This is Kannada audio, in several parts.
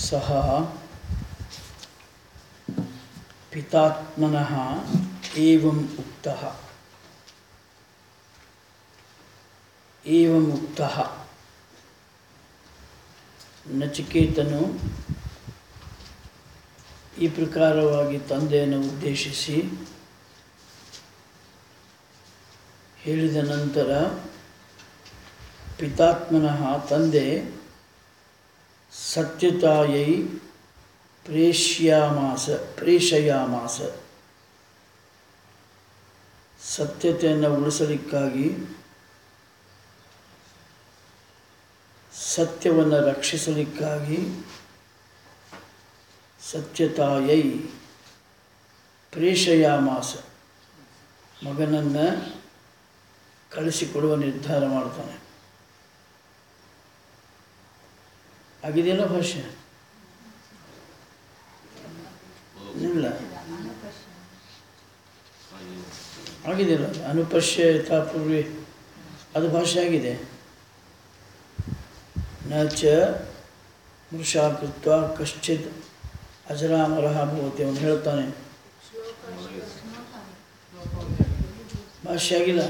ಸಹ ಪಿತಾತ್ಮನಃ ಏವಂ ಉಕ್ತಃ ಏವಂ ಉಕ್ತಃ ನಚಿಕೇತನು ಈ ಪ್ರಕಾರವಾಗಿ ತಂದೆಯನ್ನು ಉದ್ದೇಶಿಸಿ ಹೇಳಿದ ನಂತರ ಪಿತಾತ್ಮನಃ ತಂದೆ ಸತ್ಯತಾಯೈ ಪ್ರೇಷ್ಯಾಮಾಸ ಪ್ರೇಷಯಾಮಾಸ ಸತ್ಯತೆಯನ್ನು ಉಳಿಸಲಿಕ್ಕಾಗಿ ಸತ್ಯವನ್ನು ರಕ್ಷಿಸಲಿಕ್ಕಾಗಿ ಸತ್ಯತಾಯೈ ಪ್ರೇಷಯಾಮಾಸ ಮಗನನ್ನು ಕಳಿಸಿಕೊಡುವ ನಿರ್ಧಾರ ಮಾಡ್ತಾನೆ ಆಗಿದೆಯಲ್ಲ ಭಾಷೆ ಇಲ್ಲ ಆಗಿದೆಯಲ್ಲ ಅನುಪಶ್ಯ ಯಥಾಪೂರ್ವಿ ಅದು ಭಾಷೆ ಆಗಿದೆ ನ ಚ ಮೃಷಾ ಕೃತ್ವ ಕಶ್ಚಿತ್ ಅಜರಾಮರಹ ಭವತಿ ಅವನು ಹೇಳ್ತಾನೆ ಭಾಷೆ ಆಗಿಲ್ಲ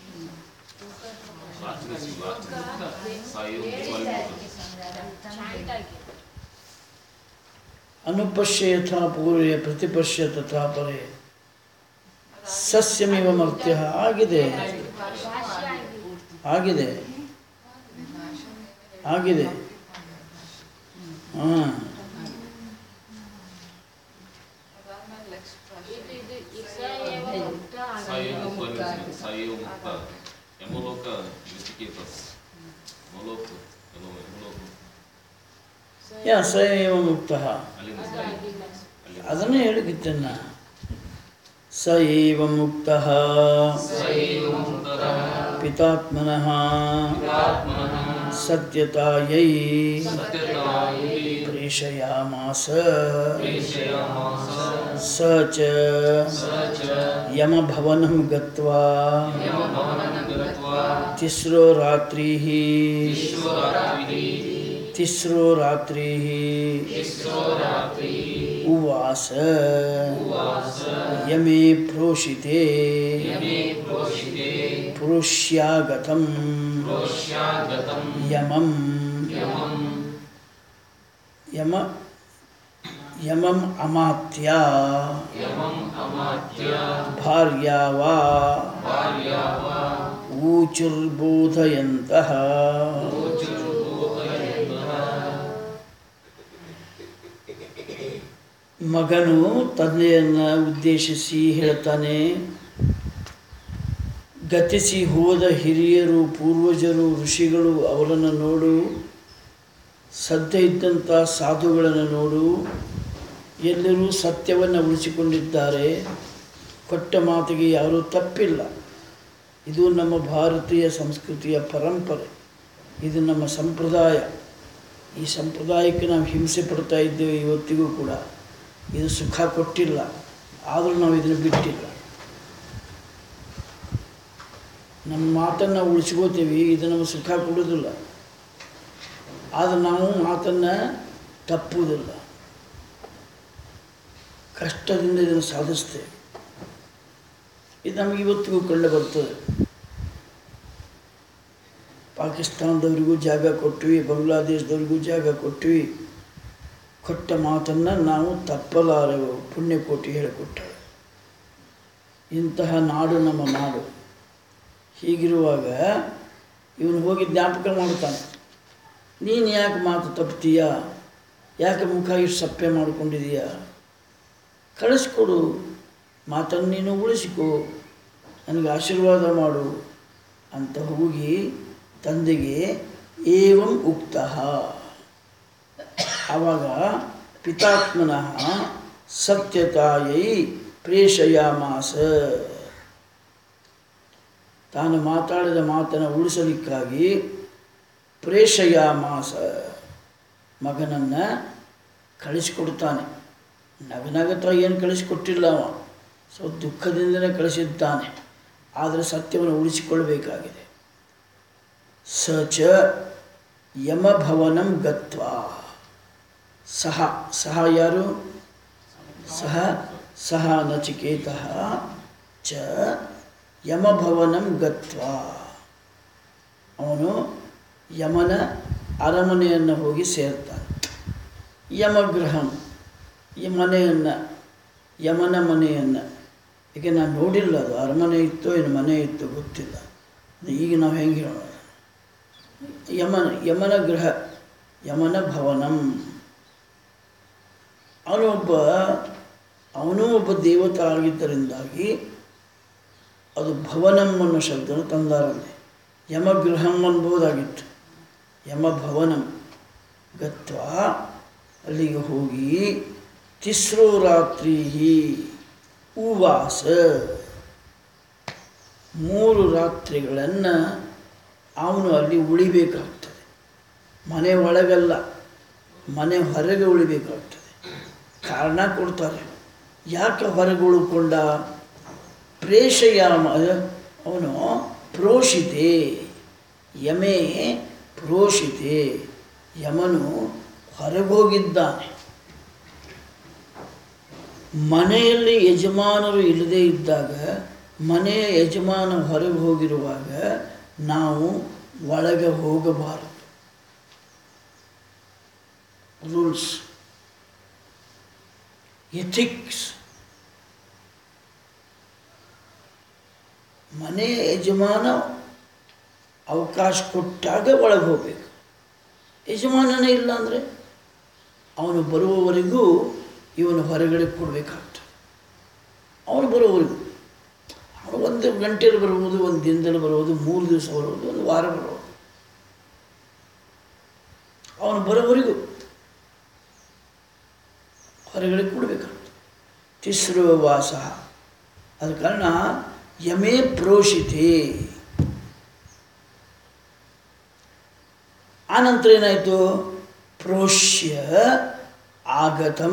ಅನುಪಶ್ಯ ಯಥಾ ಪೂರ್ವೆ ಪ್ರತಿಪಶ್ಯ ತಥಾ ಪರೇ ಸಸ್ಯಮಿವ ಮರ್ತ್ಯ ಆಗಿದೆ ಆಗಿದೆ ಆಗಿದೆ ಹಾಂ ಸಾಯೋ ಮುಕ್ತ ಯಮಲೋಕ ನಚಿಕೇತಸ್ ಮಲೋಕ ಯಮಲೋಕ ಯಾ ಸ ಏವ ಮುಕ್ತ ಅಲ್ಲಿಂದ ಸಾಯಿ ಅಲ್ಲಿ ಅದನ್ನೇ ಹೇಳಿಕಿತ್ತನ್ನ ಸ ಏವ ಮುಕ್ತ ಪಿತಾತ್ಮನಃ ಸತ್ಯತಾಯೈ ಪ್ರೇಷಯಾಮಾಸ ಸ ಚ ಯಮಭವನಂ ಗತ್ವಾ ತಿಸ್ರೋ ರಾತ್ರಿः ತಿಸ್ರೋ ರಾತ್ರಿः ಉವಾಸ ಯಮೇ ಪ್ರೋಷಿತೆ ಪ್ರೋಷ್ಯಾಗತಂ ಯಮಂ ಯಮ ಯಮಂ ಅಮಾತ್ಯ ಭಾರ್ಯಾ ವಾ ಊಚುರ್ಬೋಧಯಂತಹ ಮಗನು ತಂದೆಯನ್ನು ಉದ್ದೇಶಿಸಿ ಹೇಳ್ತಾನೆ ಗತಿಸಿ ಹೋದ ಹಿರಿಯರು ಪೂರ್ವಜರು ಋಷಿಗಳು ಅವರನ್ನು ನೋಡು ಸದ್ಯ ಇದ್ದಂಥ ಸಾಧುಗಳನ್ನು ನೋಡು ಎಲ್ಲರೂ ಸತ್ಯವನ್ನು ಉಳಿಸಿಕೊಂಡಿದ್ದಾರೆ ಕೊಟ್ಟ ಮಾತಿಗೆ ಯಾರೂ ತಪ್ಪಿಲ್ಲ ಇದು ನಮ್ಮ ಭಾರತೀಯ ಸಂಸ್ಕೃತಿಯ ಪರಂಪರೆ ಇದು ನಮ್ಮ ಸಂಪ್ರದಾಯ ಈ ಸಂಪ್ರದಾಯಕ್ಕೆ ನಾವು ಹಿಂಸೆ ಪಡ್ತಾ ಇದ್ದೇವೆ ಇವತ್ತಿಗೂ ಕೂಡ ಇದು ಸುಖ ಕೊಟ್ಟಿಲ್ಲ ಆದರೂ ನಾವು ಇದನ್ನು ಬಿಟ್ಟಿಲ್ಲ ನಮ್ಮ ಮಾತನ್ನು ಉಳಿಸ್ಕೋತೀವಿ ಇದು ನಮಗೆ ಸುಖ ಕೊಡೋದಿಲ್ಲ ಆದರೆ ನಾವು ಮಾತನ್ನು ತಪ್ಪುವುದಿಲ್ಲ ಕಷ್ಟದಿಂದ ಇದನ್ನು ಸಾಧಿಸ್ತೇವೆ ಇದು ನಮಗೆ ಇವತ್ತಿಗೂ ಕಂಡು ಬರ್ತದೆ ಪಾಕಿಸ್ತಾನದವರಿಗೂ ಜಾಗ ಕೊಟ್ವಿ ಬಾಂಗ್ಲಾದೇಶದವರಿಗೂ ಜಾಗ ಕೊಟ್ವಿ ಕೊಟ್ಟ ಮಾತನ್ನು ನಾವು ತಪ್ಪಲಾರೆವು ಪುಣ್ಯಕೋಟಿ ಹೇಳಿಕೊಟ್ಟರು ಇಂತಹ ನಾಡು ನಮ್ಮ ನಾಡು ಹೀಗಿರುವಾಗ ಇವನು ಹೋಗಿ ಜ್ಞಾಪಕ ಮಾಡ್ತಾನೆ ನೀನು ಯಾಕೆ ಮಾತು ತಪ್ತೀಯ ಯಾಕೆ ಮುಖ ಇಷ್ಟು ಸಪ್ಪೆ ಮಾಡಿಕೊಂಡಿದೀಯ ಕಳಿಸ್ಕೊಡು ಮಾತನ್ನು ನೀನು ಉಳಿಸಿಕೊ ನನಗೆ ಆಶೀರ್ವಾದ ಮಾಡು ಅಂತ ಹೋಗಿ ತಂದೆಗೆ ಏವಂ ಉಕ್ತ ಆವಾಗ ಪಿತಾತ್ಮನಃ ಸತ್ಯತಾಯೈ ಪ್ರೇಷಯಾಮಾಸ ತಾನು ಮಾತಾಡಿದ ಮಾತನ್ನು ಉಳಿಸಲಿಕ್ಕಾಗಿ ಪ್ರೇಷಯಾಮಾಸ ಮಗನನ್ನು ಕಳಿಸಿಕೊಡ್ತಾನೆ ನಗನಗತ ಏನು ಕಳಿಸಿಕೊಟ್ಟಿಲ್ಲ ಅವ ಸೊ ದುಃಖದಿಂದಲೇ ಕಳಿಸಿದ್ದಾನೆ ಆದರೆ ಸತ್ಯವನ್ನು ಉಳಿಸಿಕೊಳ್ಳಬೇಕಾಗಿದೆ ಸ ಚ ಯಮಭವನಂ ಗತ್ವಾ ಸಹ ಸಹ ಯಾರು ಸಹ ಸಹ ನಚಿಕೇತ ಚ ಯಮಭವನಂ ಗತ್ವಾ ಅವನು ಯಮನ ಅರಮನೆಯನ್ನು ಹೋಗಿ ಸೇರ್ತಾನೆ ಯಮಗೃಹಂ ಈ ಮನೆಯನ್ನು ಯಮನ ಮನೆಯನ್ನು ಈಗ ನಾನು ನೋಡಿಲ್ಲ ಅದು ಅರಮನೆ ಇತ್ತೋ ಏನು ಮನೆ ಇತ್ತೋ ಗೊತ್ತಿಲ್ಲ ಈಗ ನಾವು ಹೆಂಗೆ ಹೇಳೋಣ ಯಮನ ಯಮನ ಗೃಹ ಯಮನ ಭವನಂ ಅವನು ಒಬ್ಬ ಅವನೂ ಒಬ್ಬ ದೇವತ ಆಗಿದ್ದರಿಂದಾಗಿ ಅದು ಭವನಂ ಅನ್ನೋ ಶಬ್ದವನ್ನು ತಂದಾರಲ್ಲಿ ಯಮಗೃಹಂ ಅನ್ಬೋದಾಗಿತ್ತು ಯಮಭವನಂ ಗತ್ವಾ ಅಲ್ಲಿಗೆ ಹೋಗಿ ತಿಸ್ರೋ ರಾತ್ರಿ ಉವಾಸ ಮೂರು ರಾತ್ರಿಗಳನ್ನು ಅವನು ಅಲ್ಲಿ ಉಳಿಬೇಕಾಗ್ತದೆ ಮನೆ ಒಳಗಲ್ಲ ಮನೆ ಹೊರಗೆ ಉಳಿಬೇಕಾಗ್ತದೆ ಕಾರಣ ಕೊಡ್ತಾರೆ ಯಾಕೆ ಹೊರಗೆ ಉಳ್ಕೊಂಡ ಪ್ರೇಷಯಾಮ ಅವನು ಪ್ರೋಷಿತೆ ಯಮೇ ಪ್ರೋಷಿತೆ ಯಮನು ಹೊರಗೋಗಿದ್ದಾನೆ ಮನೆಯಲ್ಲಿ ಯಜಮಾನರು ಇಲ್ಲದೇ ಇದ್ದಾಗ ಮನೆಯ ಯಜಮಾನ ಹೊರಗೆ ಹೋಗಿರುವಾಗ ನಾವು ಒಳಗೆ ಹೋಗಬಾರದು ರೂಲ್ಸ್ ಎಥಿಕ್ಸ್ ಮನೆಯ ಯಜಮಾನ ಅವಕಾಶ ಕೊಟ್ಟಾಗ ಒಳಗೆ ಹೋಗಬೇಕು ಯಜಮಾನನೇ ಇಲ್ಲ ಅಂದರೆ ಅವನು ಬರುವವರೆಗೂ ಇವನು ಹೊರಗಡೆ ಕೊಡಬೇಕಾಗ್ತದೆ ಅವನು ಬರೋವರೆಗೂ ಅವನು ಒಂದು ಗಂಟೆಯಲ್ಲಿ ಬರ್ಬೋದು ಒಂದು ದಿನದಲ್ಲಿ ಬರ್ಬೋದು ಮೂರು ದಿವಸ ಬರ್ಬೋದು ಒಂದು ವಾರ ಬರ್ಬೋದು ಅವನು ಬರೋವರೆಗೂ ಹೊರಗಡೆ ಕೊಡಬೇಕಾಗ್ತದೆ ತಿಸ್ರೋ ವಾಸ ಅದ ಕಾರಣ ಯಮೇ ಪ್ರೋಷಿತೆ ಆನಂತರ ಏನಾಯಿತು ಪ್ರೋಷ್ಯ ಆಗತಂ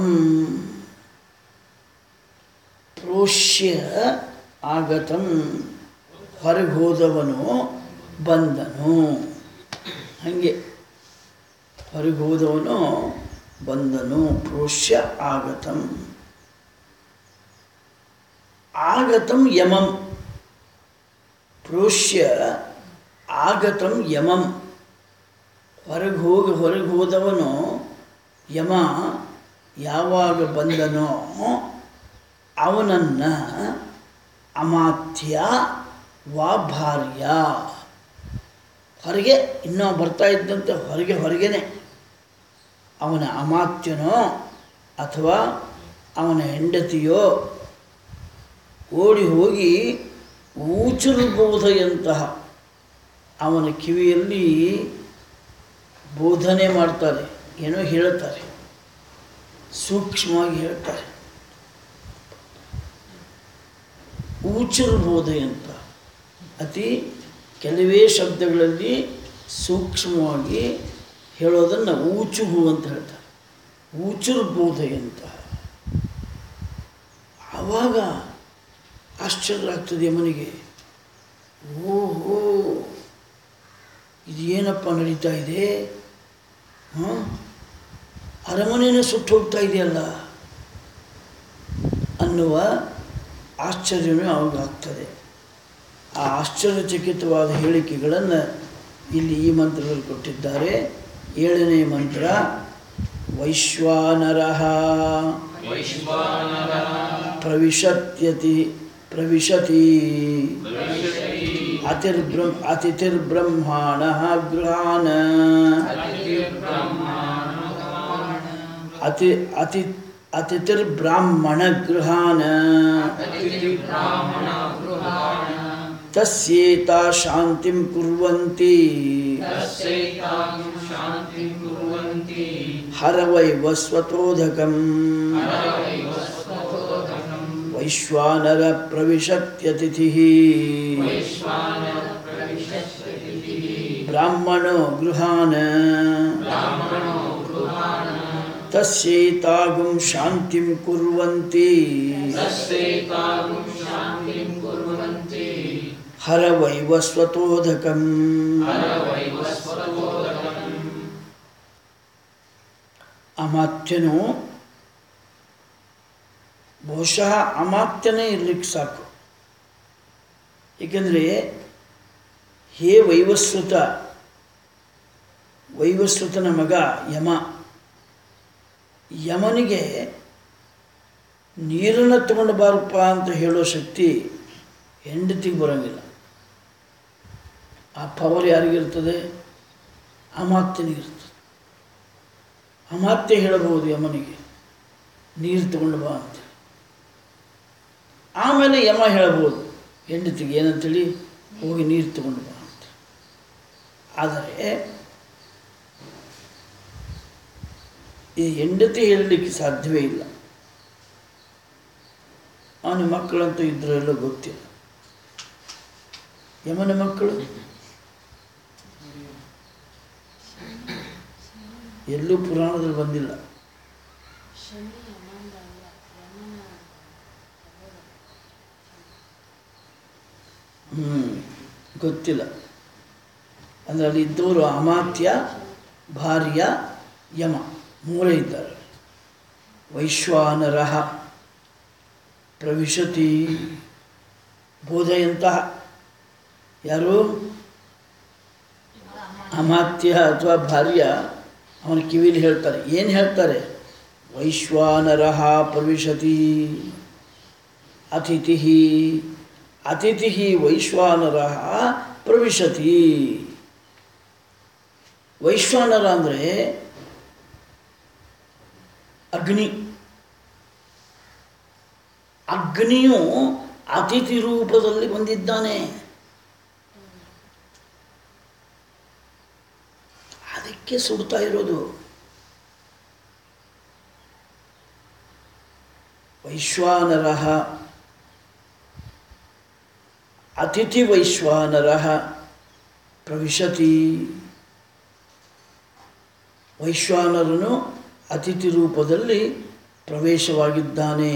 ಪ್ರೋಷ್ಯ ಆಗತಂ ಹೊರಗೆ ಹೋದವನು ಬಂದನು ಹಾಗೆ ಹೊರಗೆ ಹೋದವನು ಬಂದನು ಪ್ರೋಷ್ಯ ಆಗತಂ ಆಗತಂ ಯಮಂ ಪ್ರೋಷ್ಯ ಆಗತಂ ಯಮಂ ಹೊರಗೆ ಹೋಗಿ ಹೊರಗೆ ಹೋದವನು ಯಮ ಯಾವಾಗ ಬಂದನೋ ಅವನನ್ನು ಅಮಾತ್ಯ ವಾ ಭಾರ್ಯ ಹೊರಗೆ ಇನ್ನೂ ಬರ್ತಾ ಇದ್ದಂತೆ ಹೊರಗೆ ಹೊರಗೇನೆ ಅವನ ಅಮಾತ್ಯನೋ ಅಥವಾ ಅವನ ಹೆಂಡತಿಯೋ ಓಡಿ ಹೋಗಿ ಊಚುರ್ಬೋಧೆಯಂತಹ ಅವನ ಕಿವಿಯಲ್ಲಿ ಬೋಧನೆ ಮಾಡ್ತಾರೆ ಏನೋ ಹೇಳ್ತಾರೆ ಸೂಕ್ಷ್ಮವಾಗಿ ಹೇಳ್ತಾರೆ ಊಚುರ್ಬೋಧೆ ಅಂತ ಅತಿ ಕೆಲವೇ ಶಬ್ದಗಳಲ್ಲಿ ಸೂಕ್ಷ್ಮವಾಗಿ ಹೇಳೋದನ್ನು ಊಚುಹು ಅಂತ ಹೇಳ್ತಾರೆ ಊಚುರ್ಬೋಧೆ ಅಂತ ಆವಾಗ ಆಶ್ಚರ್ಯ ಆಗ್ತದೆ ಯಮನಿಗೆ ಓಹೋ ಇದು ಏನಪ್ಪ ನಡೀತಾ ಇದೆ ಹಾಂ ಅರಮನೆಯೇ ಸುಟ್ಟು ಹೋಗ್ತಾ ಇದೆಯಲ್ಲ ಅನ್ನುವ ಆಶ್ಚರ್ಯವೇ ಅವಾಗಾಗ್ತದೆ ಆ ಆಶ್ಚರ್ಯಚಕಿತವಾದ ಹೇಳಿಕೆಗಳನ್ನು ಇಲ್ಲಿ ಈ ಮಂತ್ರದಲ್ಲಿ ಕೊಟ್ಟಿದ್ದಾರೆ ಏಳನೇ ಮಂತ್ರ ವೈಶ್ವಾನರ ಪ್ರವಿಶತ್ಯತಿ ಪ್ರವಿಶತಿ ಅತಿರ್ಬ್ರಹ್ಮ ಅತಿಥಿರ್ಬ್ರಹ್ಮಾಣ ಗೃಹಾನ ಅತಿ ಅತಿ ಅತಿಥಿರ್ಬ್ರಾಹ್ಮಣ ಗೃಹಾನ ತಸ್ಯೇತಾ ಶಾಂತಿಂ ಕುರ್ವಂತಿ ಹರವೈವ ಸ್ವತೋಧಕಂ ವೈಶ್ವಾನರ ಪ್ರವಿಶತ್ಯತಿಥಿ ಬ್ರಾಹ್ಮಣೋ ಗೃಹಾನ ತಸ್ಯೈತಾಗುಂ ಶಾಂತಿಂ ಕುರ್ವಂತಿ ಹರವೈವ ಸ್ವತೋಧಕಂ ಅಮಾತ್ಯನು ಬಹುಶಃ ಅಮಾತ್ಯನೇ ಇರ್ಲಿಕ್ಕೆ ಸಾಕು ಏಕೆಂದರೆ ಹೇ ವೈವಸ್ವತ ವೈವಸ್ವತನ ಮಗ ಯಮ ಯಮನಿಗೆ ನೀರನ್ನು ತಗೊಂಡು ಬಾರಪ್ಪ ಅಂತ ಹೇಳೋ ಶಕ್ತಿ ಹೆಂಡತಿಗೆ ಬರೋಂಗಿಲ್ಲ ಆ ಪವರ್ ಯಾರಿಗಿರ್ತದೆ ಅಮಾತ್ಯನಿಗಿರ್ತದೆ ಅಮಾತ್ಯ ಹೇಳಬಹುದು ಯಮನಿಗೆ ನೀರು ತಗೊಂಡು ಬಾ ಅಂತ ಆಮೇಲೆ ಯಮ ಹೇಳಬಹುದು ಹೆಂಡತಿಗೆ ಏನಂತೇಳಿ ಹೋಗಿ ನೀರು ತಗೊಂಡು ಬಾ ಅಂತ ಆದರೆ ಈ ಹೆಂಡತಿ ಹೇಳಲಿಕ್ಕೆ ಸಾಧ್ಯವೇ ಇಲ್ಲ ಅವನ ಮಕ್ಕಳಂತೂ ಇದ್ರೆಲ್ಲ ಗೊತ್ತಿಲ್ಲ ಯಮನ ಮಕ್ಕಳು ಎಲ್ಲೂ ಪುರಾಣದಲ್ಲಿ ಬಂದಿಲ್ಲ ಹ್ಞೂ ಗೊತ್ತಿಲ್ಲ ಅಂದರೆ ಅಲ್ಲಿ ಇದ್ದವರು ಅಮಾತ್ಯ ಭಾರ್ಯ ಯಮ ಮೂರೇ ಇದ್ದಾರೆ ವೈಶ್ವಾನರಹ ಪ್ರವಿಶತಿ ಬೋಧೆಯಂತಹ ಯಾರು ಅಮಾತ್ಯ ಅಥವಾ ಭಾರ್ಯ ಅವನ ಕಿವಿಲಿ ಹೇಳ್ತಾರೆ ಏನು ಹೇಳ್ತಾರೆ ವೈಶ್ವಾನರಹ ಪ್ರವಿಶತಿ ಅತಿಥಿ ಅತಿಥಿ ವೈಶ್ವಾನರಹ ಪ್ರವಿಶತಿ ವೈಶ್ವಾನರ ಅಂದರೆ ಅಗ್ನಿ ಅಗ್ನಿಯು ಅತಿಥಿ ರೂಪದಲ್ಲಿ ಬಂದಿದ್ದಾನೆ ಅದಕ್ಕೆ ಸುಡ್ತಾ ಇರೋದು ವೈಶ್ವಾನರ ಅತಿಥಿ ವೈಶ್ವಾನರ ಪ್ರವಿಶತಿ ವೈಶ್ವಾನರನು ಅತಿಥಿ ರೂಪದಲ್ಲಿ ಪ್ರವೇಶವಾಗಿದ್ದಾನೆ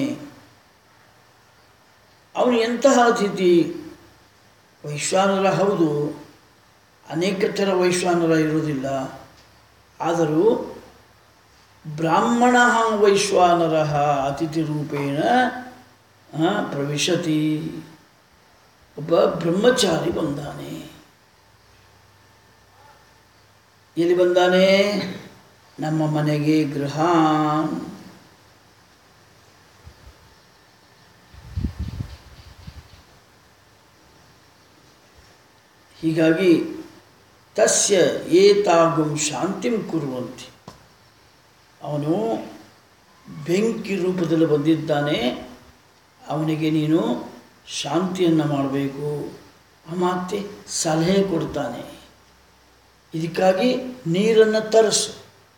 ಅವನು ಎಂತಹ ಅತಿಥಿ ವೈಶ್ವಾನರ ಹೌದು ಅನೇಕ ಥರ ವೈಶ್ವಾನರ ಇರುವುದಿಲ್ಲ ಆದರೂ ಬ್ರಾಹ್ಮಣ ವೈಶ್ವಾನರ ಅತಿಥಿ ರೂಪೇಣ ಆ, ಪ್ರವಿಶತಿ ಒಬ್ಬ ಬ್ರಹ್ಮಚಾರಿ ಬಂದಾನೆ ಎಲ್ಲಿ ಬಂದಾನೆ ನಮ್ಮ ಮನೆಗೆ ಗೃಹ ಹೀಗಾಗಿ ತಸ್ಯ ಏತಾಗುಂ ಶಾಂತಿಂ ಕುರುವಂತಿ ಅವನು ಬೆಂಕಿ ರೂಪದಲ್ಲಿ ಬಂದಿದ್ದಾನೆ ಅವನಿಗೆ ನೀನು ಶಾಂತಿಯನ್ನು ಮಾಡಬೇಕು ಅಮಾತ್ಯ ಸಲಹೆ ಕೊಡ್ತಾನೆ ಇದಕ್ಕಾಗಿ ನೀರನ್ನು ತರಿಸು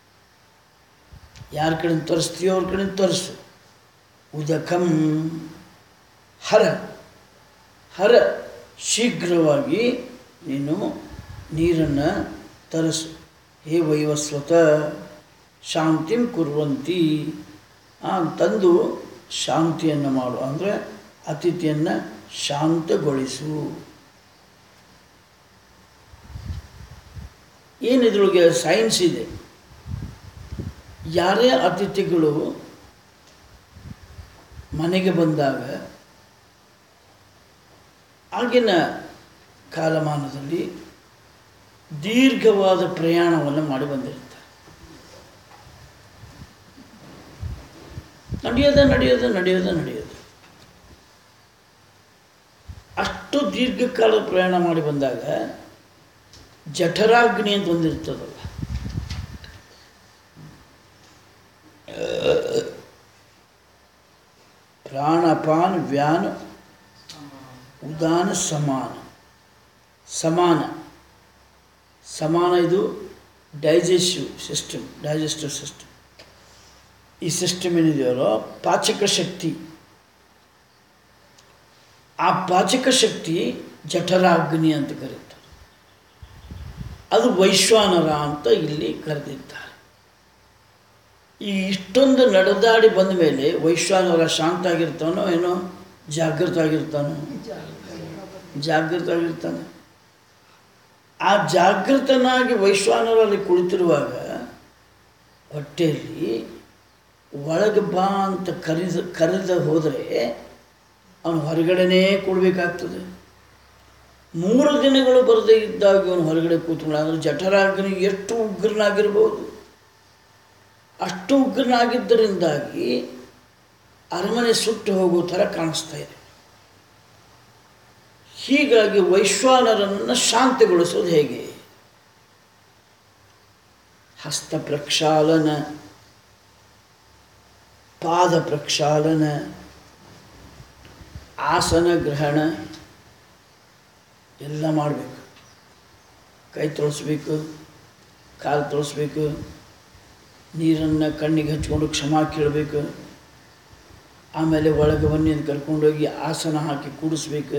ಯಾರ ಕಡೆ ತರಿಸ್ತೀಯೋ ಅವ್ರ ಕಡೆ ತರಿಸು ಉದಕಂ ಹರ ಹರ ಶೀಘ್ರವಾಗಿ ನೀನು ನೀರನ್ನು ತರಿಸು ಹೇ ವೈವಸ್ವತ ಶಾಂತಿಂ ಕುರುವಂತಿ ತಂದು ಶಾಂತಿಯನ್ನು ಮಾಡು ಅಂದರೆ ಅತಿಥಿಯನ್ನು ಶಾಂತಗೊಳಿಸು ಏನಿದ್ರೊಳಗೆ ಸೈನ್ಸ್ ಇದೆ ಯಾರೇ ಅತಿಥಿಗಳು ಮನೆಗೆ ಬಂದಾಗ ಆಗಿನ ಕಾಲಮಾನದಲ್ಲಿ ದೀರ್ಘವಾದ ಪ್ರಯಾಣವನ್ನು ಮಾಡಿ ಬಂದಿರ್ತಾರೆ ನಡೆಯೋದೆ ನಡೆಯೋದೆ ನಡೆಯೋದೆ ನಡೆಯೋದು ಅಷ್ಟು ದೀರ್ಘಕಾಲ ಪ್ರಯಾಣ ಮಾಡಿ ಬಂದಾಗ ಜಠರಾಗ್ನಿ ಅಂತ ಒಂದಿರ್ತದಲ್ಲ ಪ್ರಾಣಪಾನ್ ವ್ಯಾನ್ ಉದಾನ ಸಮಾನ ಸಮಾನ ಸಮಾನ ಇದು ಡೈಜೆಸ್ಟಿವ್ ಸಿಸ್ಟಮ್ ಡೈಜೆಸ್ಟಿವ್ ಸಿಸ್ಟಮ್ ಈ ಸಿಸ್ಟಮ್ ಏನಿದೆಯಲ್ಲ ಪಾಚಕ ಶಕ್ತಿ ಆ ಪಾಚಕ ಶಕ್ತಿ ಜಠರಾಗ್ನಿ ಅಂತ ಕರೀತಾರೆ ಅದು ವೈಶ್ವಾನರ ಅಂತ ಇಲ್ಲಿ ಕರೆದಿದ್ದಾರೆ ಈ ಇಷ್ಟೊಂದು ನಡೆದಾಡಿ ಬಂದ ಮೇಲೆ ವೈಶ್ವಾನರ ಶಾಂತ ಆಗಿರ್ತಾನೋ ಏನೋ ಜಾಗೃತ ಆಗಿರ್ತಾನೋ ಜಾಗೃತ ಆಗಿರ್ತಾನೆ ಆ ಜಾಗೃತನಾಗಿ ವೈಶ್ವಾನರಲ್ಲಿ ಕುಳಿತಿರುವಾಗ ಹೊಟ್ಟೆಯಲ್ಲಿ ಒಳಗೆ ಬಾ ಅಂತ ಕರೆದ ಕರೆದ ಹೋದರೆ ಅವನು ಹೊರಗಡೆನೇ ಕೊಡಬೇಕಾಗ್ತದೆ ಮೂರು ದಿನಗಳು ಬರದೇ ಇದ್ದಾಗ ಅವನು ಹೊರಗಡೆ ಕೂತ್ಕೊಂಡ ಅಂದರೆ ಜಠರಾಗ್ನಿ ಎಷ್ಟು ಉಗ್ರನಾಗಿರ್ಬೋದು ಅಷ್ಟು ಉಗ್ರನಾಗಿದ್ದರಿಂದಾಗಿ ಅರಮನೆ ಸುಟ್ಟು ಹೋಗೋ ಥರ ಕಾಣಿಸ್ತಾ ಇದೆ ಹೀಗಾಗಿ ವೈಶ್ವಾನರನ್ನು ಶಾಂತಿಗೊಳಿಸೋದು ಹೇಗೆ ಹಸ್ತ ಪ್ರಕ್ಷಾಳನ ಪಾದ ಪ್ರಕ್ಷಾಳನ ಆಸನ ಗ್ರಹಣ ಎಲ್ಲ ಮಾಡಬೇಕು ಕೈ ತೊಳಸ್ಬೇಕು ಕಾಲು ತೊಳಸ್ಬೇಕು ನೀರನ್ನು ಕಣ್ಣಿಗೆ ಹಚ್ಕೊಂಡು ಕ್ಷಮಾ ಕೇಳಬೇಕು ಆಮೇಲೆ ಒಳಗೆ ಬನ್ನಿ ಅಂತ ಕರ್ಕೊಂಡೋಗಿ ಆಸನ ಹಾಕಿ ಕೂಡಿಸ್ಬೇಕು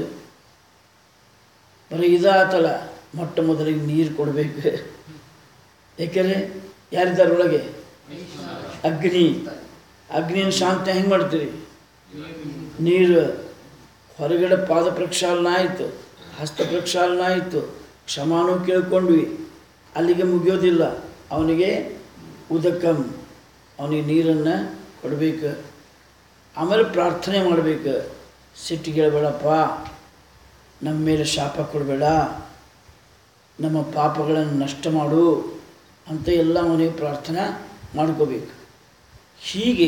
ಬರೀ ಇದಾತಲ್ಲ ಮೊಟ್ಟ ಮೊದಲಿಗೆ ನೀರು ಕೊಡಬೇಕು ಏಕೆಂದರೆ ಯಾರಿದ್ದಾರೆ ಒಳಗೆ ಅಗ್ನಿ ಅಗ್ನಿನ ಶಾಂತ ಹೆಂಗೆ ಮಾಡ್ತೀರಿ ನೀರು ಹೊರಗಡೆ ಪಾದ ಪ್ರಕ್ಷಾಳನ ಆಯಿತು ಹಸ್ತ ಪ್ರಕ್ಷಾಳನ ಆಯಿತು ಕ್ಷಮಾನು ಕೇಳ್ಕೊಂಡ್ವಿ ಅಲ್ಲಿಗೆ ಮುಗಿಯೋದಿಲ್ಲ ಅವನಿಗೆ ಉದಕಂ ಅವನಿಗೆ ನೀರನ್ನು ಕೊಡಬೇಕು ಆಮೇಲೆ ಪ್ರಾರ್ಥನೆ ಮಾಡಬೇಕು ಸಿಟ್ಟಿಗೇಳಬೇಡಪ್ಪ ನಮ್ಮ ಮೇಲೆ ಶಾಪ ಕೊಡಬೇಡ ನಮ್ಮ ಪಾಪಗಳನ್ನು ನಷ್ಟ ಮಾಡು ಅಂತ ಎಲ್ಲ ಅವನಿಗೆ ಪ್ರಾರ್ಥನೆ ಮಾಡ್ಕೋಬೇಕು ಹೀಗೆ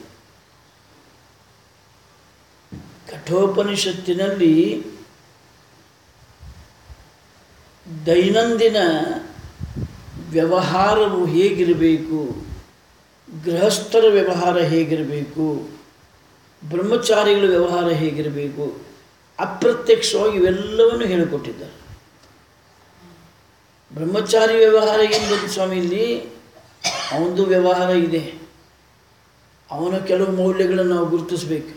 ಕಠೋಪನಿಷತ್ತಿನಲ್ಲಿ ದೈನಂದಿನ ವ್ಯವಹಾರವು ಹೇಗಿರಬೇಕು ಗೃಹಸ್ಥರ ವ್ಯವಹಾರ ಹೇಗಿರಬೇಕು ಬ್ರಹ್ಮಚಾರಿಗಳ ವ್ಯವಹಾರ ಹೇಗಿರಬೇಕು ಅಪ್ರತ್ಯಕ್ಷವಾಗಿ ಇವೆಲ್ಲವನ್ನು ಹೇಳಿಕೊಟ್ಟಿದ್ದಾರೆ ಬ್ರಹ್ಮಚಾರಿ ವ್ಯವಹಾರ ಏನು ಗೊತ್ತು ಸ್ವಾಮಿ ಇಲ್ಲಿ ಅವನದು ವ್ಯವಹಾರ ಇದೆ ಅವನ ಕೆಲವು ಮೌಲ್ಯಗಳನ್ನು ನಾವು ಗುರುತಿಸ್ಬೇಕು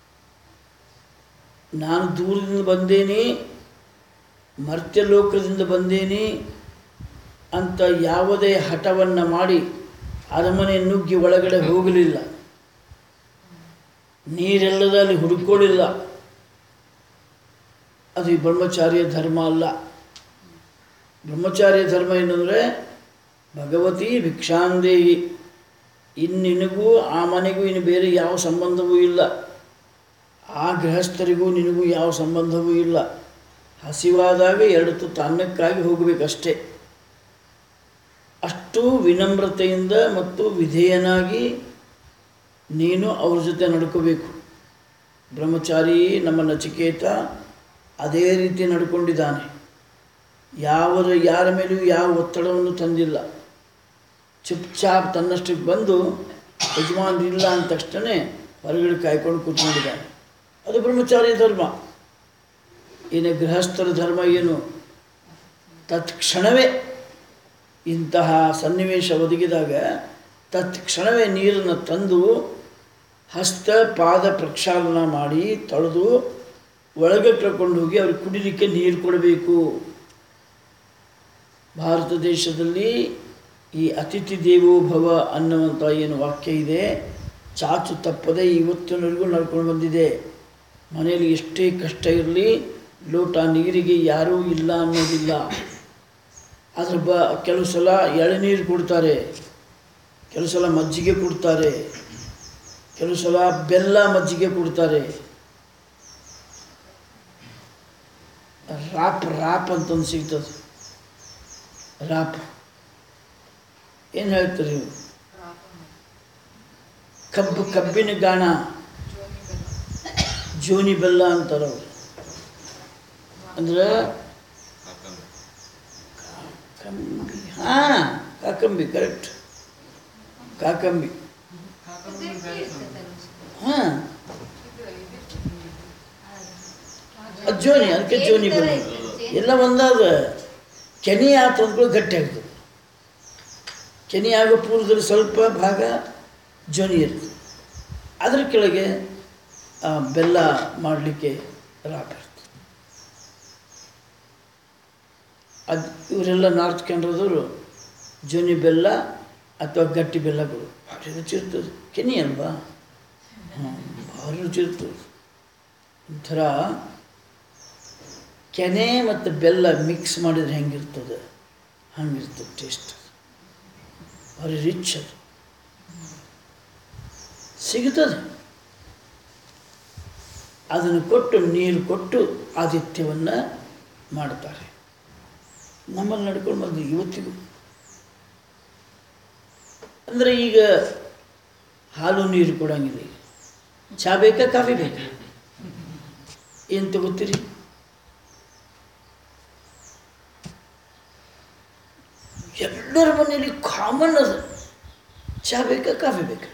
ನಾನು ದೂರದಿಂದ ಬಂದೇನೆ ಮರ್ತ್ಯ ಲೋಕದಿಂದ ಬಂದೇನೆ ಅಂತ ಯಾವುದೇ ಹಠವನ್ನು ಮಾಡಿ ಅರಮನೆ ನುಗ್ಗಿ ಒಳಗಡೆ ಹೋಗಲಿಲ್ಲ ನೀರೆಲ್ಲದ ಅಲ್ಲಿ ಹುಡುಕೊಳ್ಳಿಲ್ಲ ಅದು ಈ ಬ್ರಹ್ಮಚಾರ್ಯ ಧರ್ಮ ಅಲ್ಲ ಬ್ರಹ್ಮಚಾರ್ಯ ಧರ್ಮ ಏನಂದರೆ ಭಗವತಿ ಭಿಕ್ಷಾಂದೇಹಿ ಇನ್ನಿನಗೂ ಆ ಮನೆಗೂ ಇನ್ನು ಬೇರೆ ಯಾವ ಸಂಬಂಧವೂ ಇಲ್ಲ ಆ ಗೃಹಸ್ಥರಿಗೂ ನಿನಗೂ ಯಾವ ಸಂಬಂಧವೂ ಇಲ್ಲ ಹಸಿವಾದಾಗ ಎರಡು ತುತ್ತು ಅನ್ನಕ್ಕಾಗಿ ಹೋಗಬೇಕಷ್ಟೇ ಅಷ್ಟು ವಿನಮ್ರತೆಯಿಂದ ಮತ್ತು ವಿಧೇಯನಾಗಿ ನೀನು ಅವ್ರ ಜೊತೆ ನಡ್ಕೋಬೇಕು ಬ್ರಹ್ಮಚಾರಿ ನಮ್ಮ ನಚಿಕೇತ ಅದೇ ರೀತಿ ನಡ್ಕೊಂಡಿದ್ದಾನೆ ಯಾವ ಯಾರ ಮೇಲೂ ಯಾವ ಒತ್ತಡವನ್ನು ತಂದಿಲ್ಲ ಚುಪ್ಚಾಪ್ ತನ್ನಷ್ಟಕ್ಕೆ ಬಂದು ಯಜಮಾನ್ರು ಇಲ್ಲ ಅಂದ ತಕ್ಷಣ ಹೊರಗಡೆ ಕಾಯ್ಕೊಂಡು ಕೂತ್ಕೊಂಡಿದ್ದಾನೆ ಅದು ಬ್ರಹ್ಮಚಾರಿ ಧರ್ಮ ಇನ್ನು ಗೃಹಸ್ಥರ ಧರ್ಮ ಏನು ತತ್ಕ್ಷಣವೇ ಇಂತಹ ಸನ್ನಿವೇಶ ಒದಗಿದಾಗ ತತ್ಕ್ಷಣವೇ ನೀರನ್ನು ತಂದು ಹಸ್ತ ಪಾದ ಪ್ರಕ್ಷಾಳನ ಮಾಡಿ ತೊಳೆದು ಒಳಗೆ ಕರ್ಕೊಂಡು ಹೋಗಿ ಅವ್ರಿಗೆ ಕುಡಿಲಿಕ್ಕೆ ನೀರು ಕೊಡಬೇಕು ಭಾರತ ದೇಶದಲ್ಲಿ ಈ ಅತಿಥಿ ದೇವೋ ಭವ ಅನ್ನುವಂಥ ಏನು ವಾಕ್ಯ ಇದೆ ಚಾಚು ತಪ್ಪದೆ ಇವತ್ತಿನವರೆಗೂ ನಡ್ಕೊಂಡು ಬಂದಿದೆ ಮನೆಯಲ್ಲಿ ಎಷ್ಟೇ ಕಷ್ಟ ಇರಲಿ ಲೋಟ ನೀರಿಗೆ ಯಾರೂ ಇಲ್ಲ ಅನ್ನೋದಿಲ್ಲ ಅದ್ರ ಬ ಕೆಲವು ಸಲ ಎಳನೀರು ಕೊಡ್ತಾರೆ ಕೆಲವು ಸಲ ಮಜ್ಜಿಗೆ ಕೊಡ್ತಾರೆ ಕೆಲವು ಸಲ ಬೆಲ್ಲ ಮಜ್ಜಿಗೆ ಕೊಡ್ತಾರೆ ರಾಪ್ ರಾಪ್ ಅಂತಂದು ಸಿಗ್ತದೆ ರಾಪ್ ಏನು ಹೇಳ್ತೀರಿ ನೀವು ಕಬ್ಬು ಕಬ್ಬಿನ ಗಾಣ ಜೋನಿ ಬೆಲ್ಲ ಅಂತಾರೆ ಅವರು ಅಂದ್ರೆ ಕಾಕಂಬಿ ಹಾಂ ಕಾಕಂಬಿ ಕರೆಕ್ಟ್ ಕಾಕಂಬಿ ಹಾಂ ಅದು ಜೋನಿ ಅದಕ್ಕೆ ಜೋನಿ ಬೆಲ್ಲ ಎಲ್ಲ ಒಂದಾದ ಕೆನೆ ಆತು ಅಂದ್ಕೊಳ್ಳಿ ಗಟ್ಟಿ ಆಗ್ತದೆ ಕೆನೆ ಆಗೋ ಪೂರ್ವದಲ್ಲಿ ಸ್ವಲ್ಪ ಭಾಗ ಜೋನಿ ಇರ್ತದೆ ಅದ್ರ ಕೆಳಗೆ ಆ, ಬೆಲ್ಲ ಮಾಡಲಿಕ್ಕೆ ರಾಪ ಇರ್ತದೆ ಅದು ಇವರೆಲ್ಲ ನಾರ್ತ್ ಕೆನಡಾದವರು ಜೋನಿ ಬೆಲ್ಲ ಅಥವಾ ಗಟ್ಟಿ ಬೆಲ್ಲಗಳು ಭಾರಿ ರುಚಿ ಇರ್ತದೆ ಕೆನೆ ಅಲ್ವಾ ಹಾಂ ಭಾರಿ ರುಚಿ ಇರ್ತದೆ ಒಂಥರ ಕೆನೆ ಮತ್ತು ಬೆಲ್ಲ ಮಿಕ್ಸ್ ಮಾಡಿದ್ರೆ ಹೆಂಗಿರ್ತದೆ ಹಂಗಿರ್ತದೆ ಟೇಸ್ಟ್ ಭಾರಿ ರಿಚ್ ಅದು ಸಿಗುತ್ತದೆ ಅದನ್ನು ಕೊಟ್ಟು ನೀರು ಕೊಟ್ಟು ಆತಿಥ್ಯವನ್ನು ಮಾಡ್ತಾರೆ ನಮ್ಮಲ್ಲಿ ನಡ್ಕೊಂಡು ಬಂದು ಇವತ್ತಿಗೂ ಅಂದರೆ ಈಗ ಹಾಲು ನೀರು ಕೊಡಂಗಿಲ್ಲ ಈಗ ಚಹಾ ಬೇಕಾ ಕಾಫಿ ಬೇಕಾ ಏನು ತಗೋತೀರಿ ಎಲ್ಲರ ಮನೆಯಲ್ಲಿ ಕಾಮನ್ ಅದು ಚಹಾ ಬೇಕಾ ಕಾಫಿ ಬೇಕಾ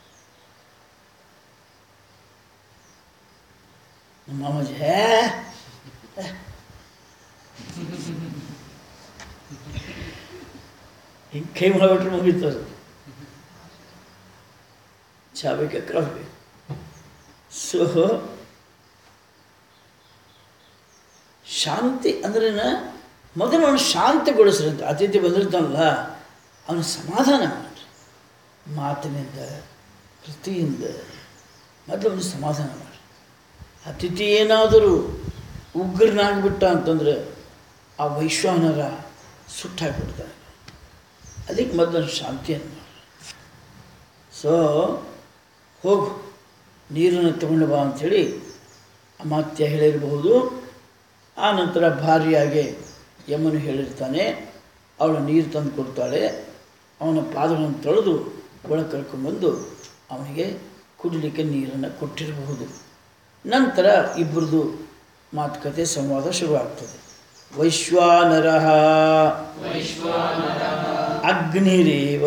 ನಮ್ಮ ಮಾಮಾಜಿ ಹೇ ಹಿಂಗೆ ಕೈ ಮಾಡಿಬಿಟ್ರೆ ಮುಗೀತು ಅದು ಚಹಾ ಬೇಕಾ ಕಾಫಿ ಬೇಕು ಸೊ ಶಾಂತಿ ಅಂದ್ರೇನ ಮೊದಲು ಅವನು ಶಾಂತಿಗೊಳಿಸ್ರಂತೆ ಅತಿಥಿ ಬಂದಿರ್ತಾನಲ್ಲ ಅವನು ಸಮಾಧಾನ ಮಾಡ್ರಿ ಮಾತಿನಿಂದ ಕೃತಿಯಿಂದ ಮೊದಲು ಅವನು ಸಮಾಧಾನ ಮಾಡಿ ಅತಿಥಿ ಏನಾದರೂ ಉಗ್ರನಾಗ್ಬಿಟ್ಟ ಅಂತಂದ್ರೆ ಆ ವೈಶ್ವಾನರ ಸುಟ್ಟಾಕ್ಬಿಡ್ತಾನೆ ಅದಕ್ಕೆ ಮೊದಲು ಶಾಂತಿಯನ್ನು ಮಾಡಿ ಸೊ ಹೋಗು ನೀರನ್ನು ತಗೊಂಡು ಬಾ ಅಂಥೇಳಿ ಅಮಾತ್ಯ ಹೇಳಿರಬಹುದು ಆ ನಂತರ ಭಾರಿಯಾಗಿ ಯಮನು ಹೇಳಿರ್ತಾನೆ ಅವಳು ನೀರು ತಂದು ಕೊಡ್ತಾಳೆ ಅವನ ಪಾದಗಳನ್ನು ತೊಳೆದು ಒಳ ಕರ್ಕೊಂಡ್ಬಂದು ಅವನಿಗೆ ಕುಡಿಲಿಕ್ಕೆ ನೀರನ್ನು ಕೊಟ್ಟಿರಬಹುದು ನಂತರ ಇಬ್ಬರದು ಮಾತುಕತೆ ಸಂವಾದ ಶುರುವಾಗ್ತದೆ ವೈಶ್ವಾನರ ಅಗ್ನಿರೇವ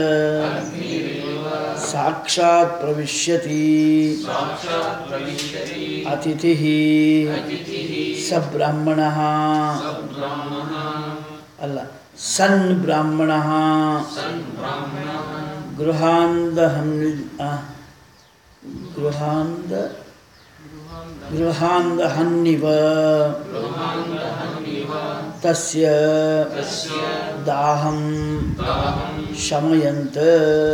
ಸಾಕ್ಷಾತ್ ಪ್ರವಿಶ್ಯತಿ ಅತಿಥಿ ಸ ಬ್ರಾಹ್ಮಣ ಅಲ್ಲ ಸನ್ ಬ್ರಾಹ್ಮಣ ಗೃಹಾಂದ ಹನ್ ಆ, ಗೃಹಾಂದ ಗೃಹಾಂದ ಹನ್ನಿವ ತಸ್ಯ ದಾಹಂ ಶಮಯಂತ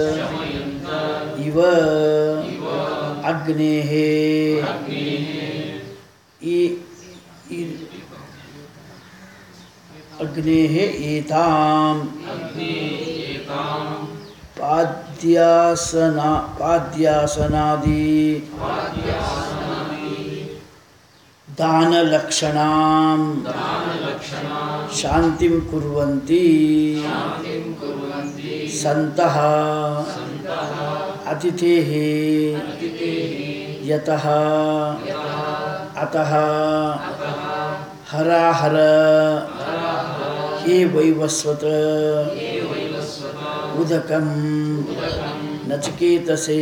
ಇವ ಅಗ್ನೇಃ ಈ ಈ ಅಗ್ನೇಃ ಏತಾಂ ಪಾದ್ಯಾಸನ ಪಾದ್ಯಾಸನಾದಿ ದಾನಲಕ್ಷಣಾಂ ಶಾಂತಿಂ ಕುರ್ವಂತಿ ಸಂತಃ ಅತಿಥೇಃ ಯತಃ ಅತಃ ಹರಾಹರ ಹೇ ವೈವಸ್ವತ ಉದಕಂ ನಚಿಕೇತಸೆ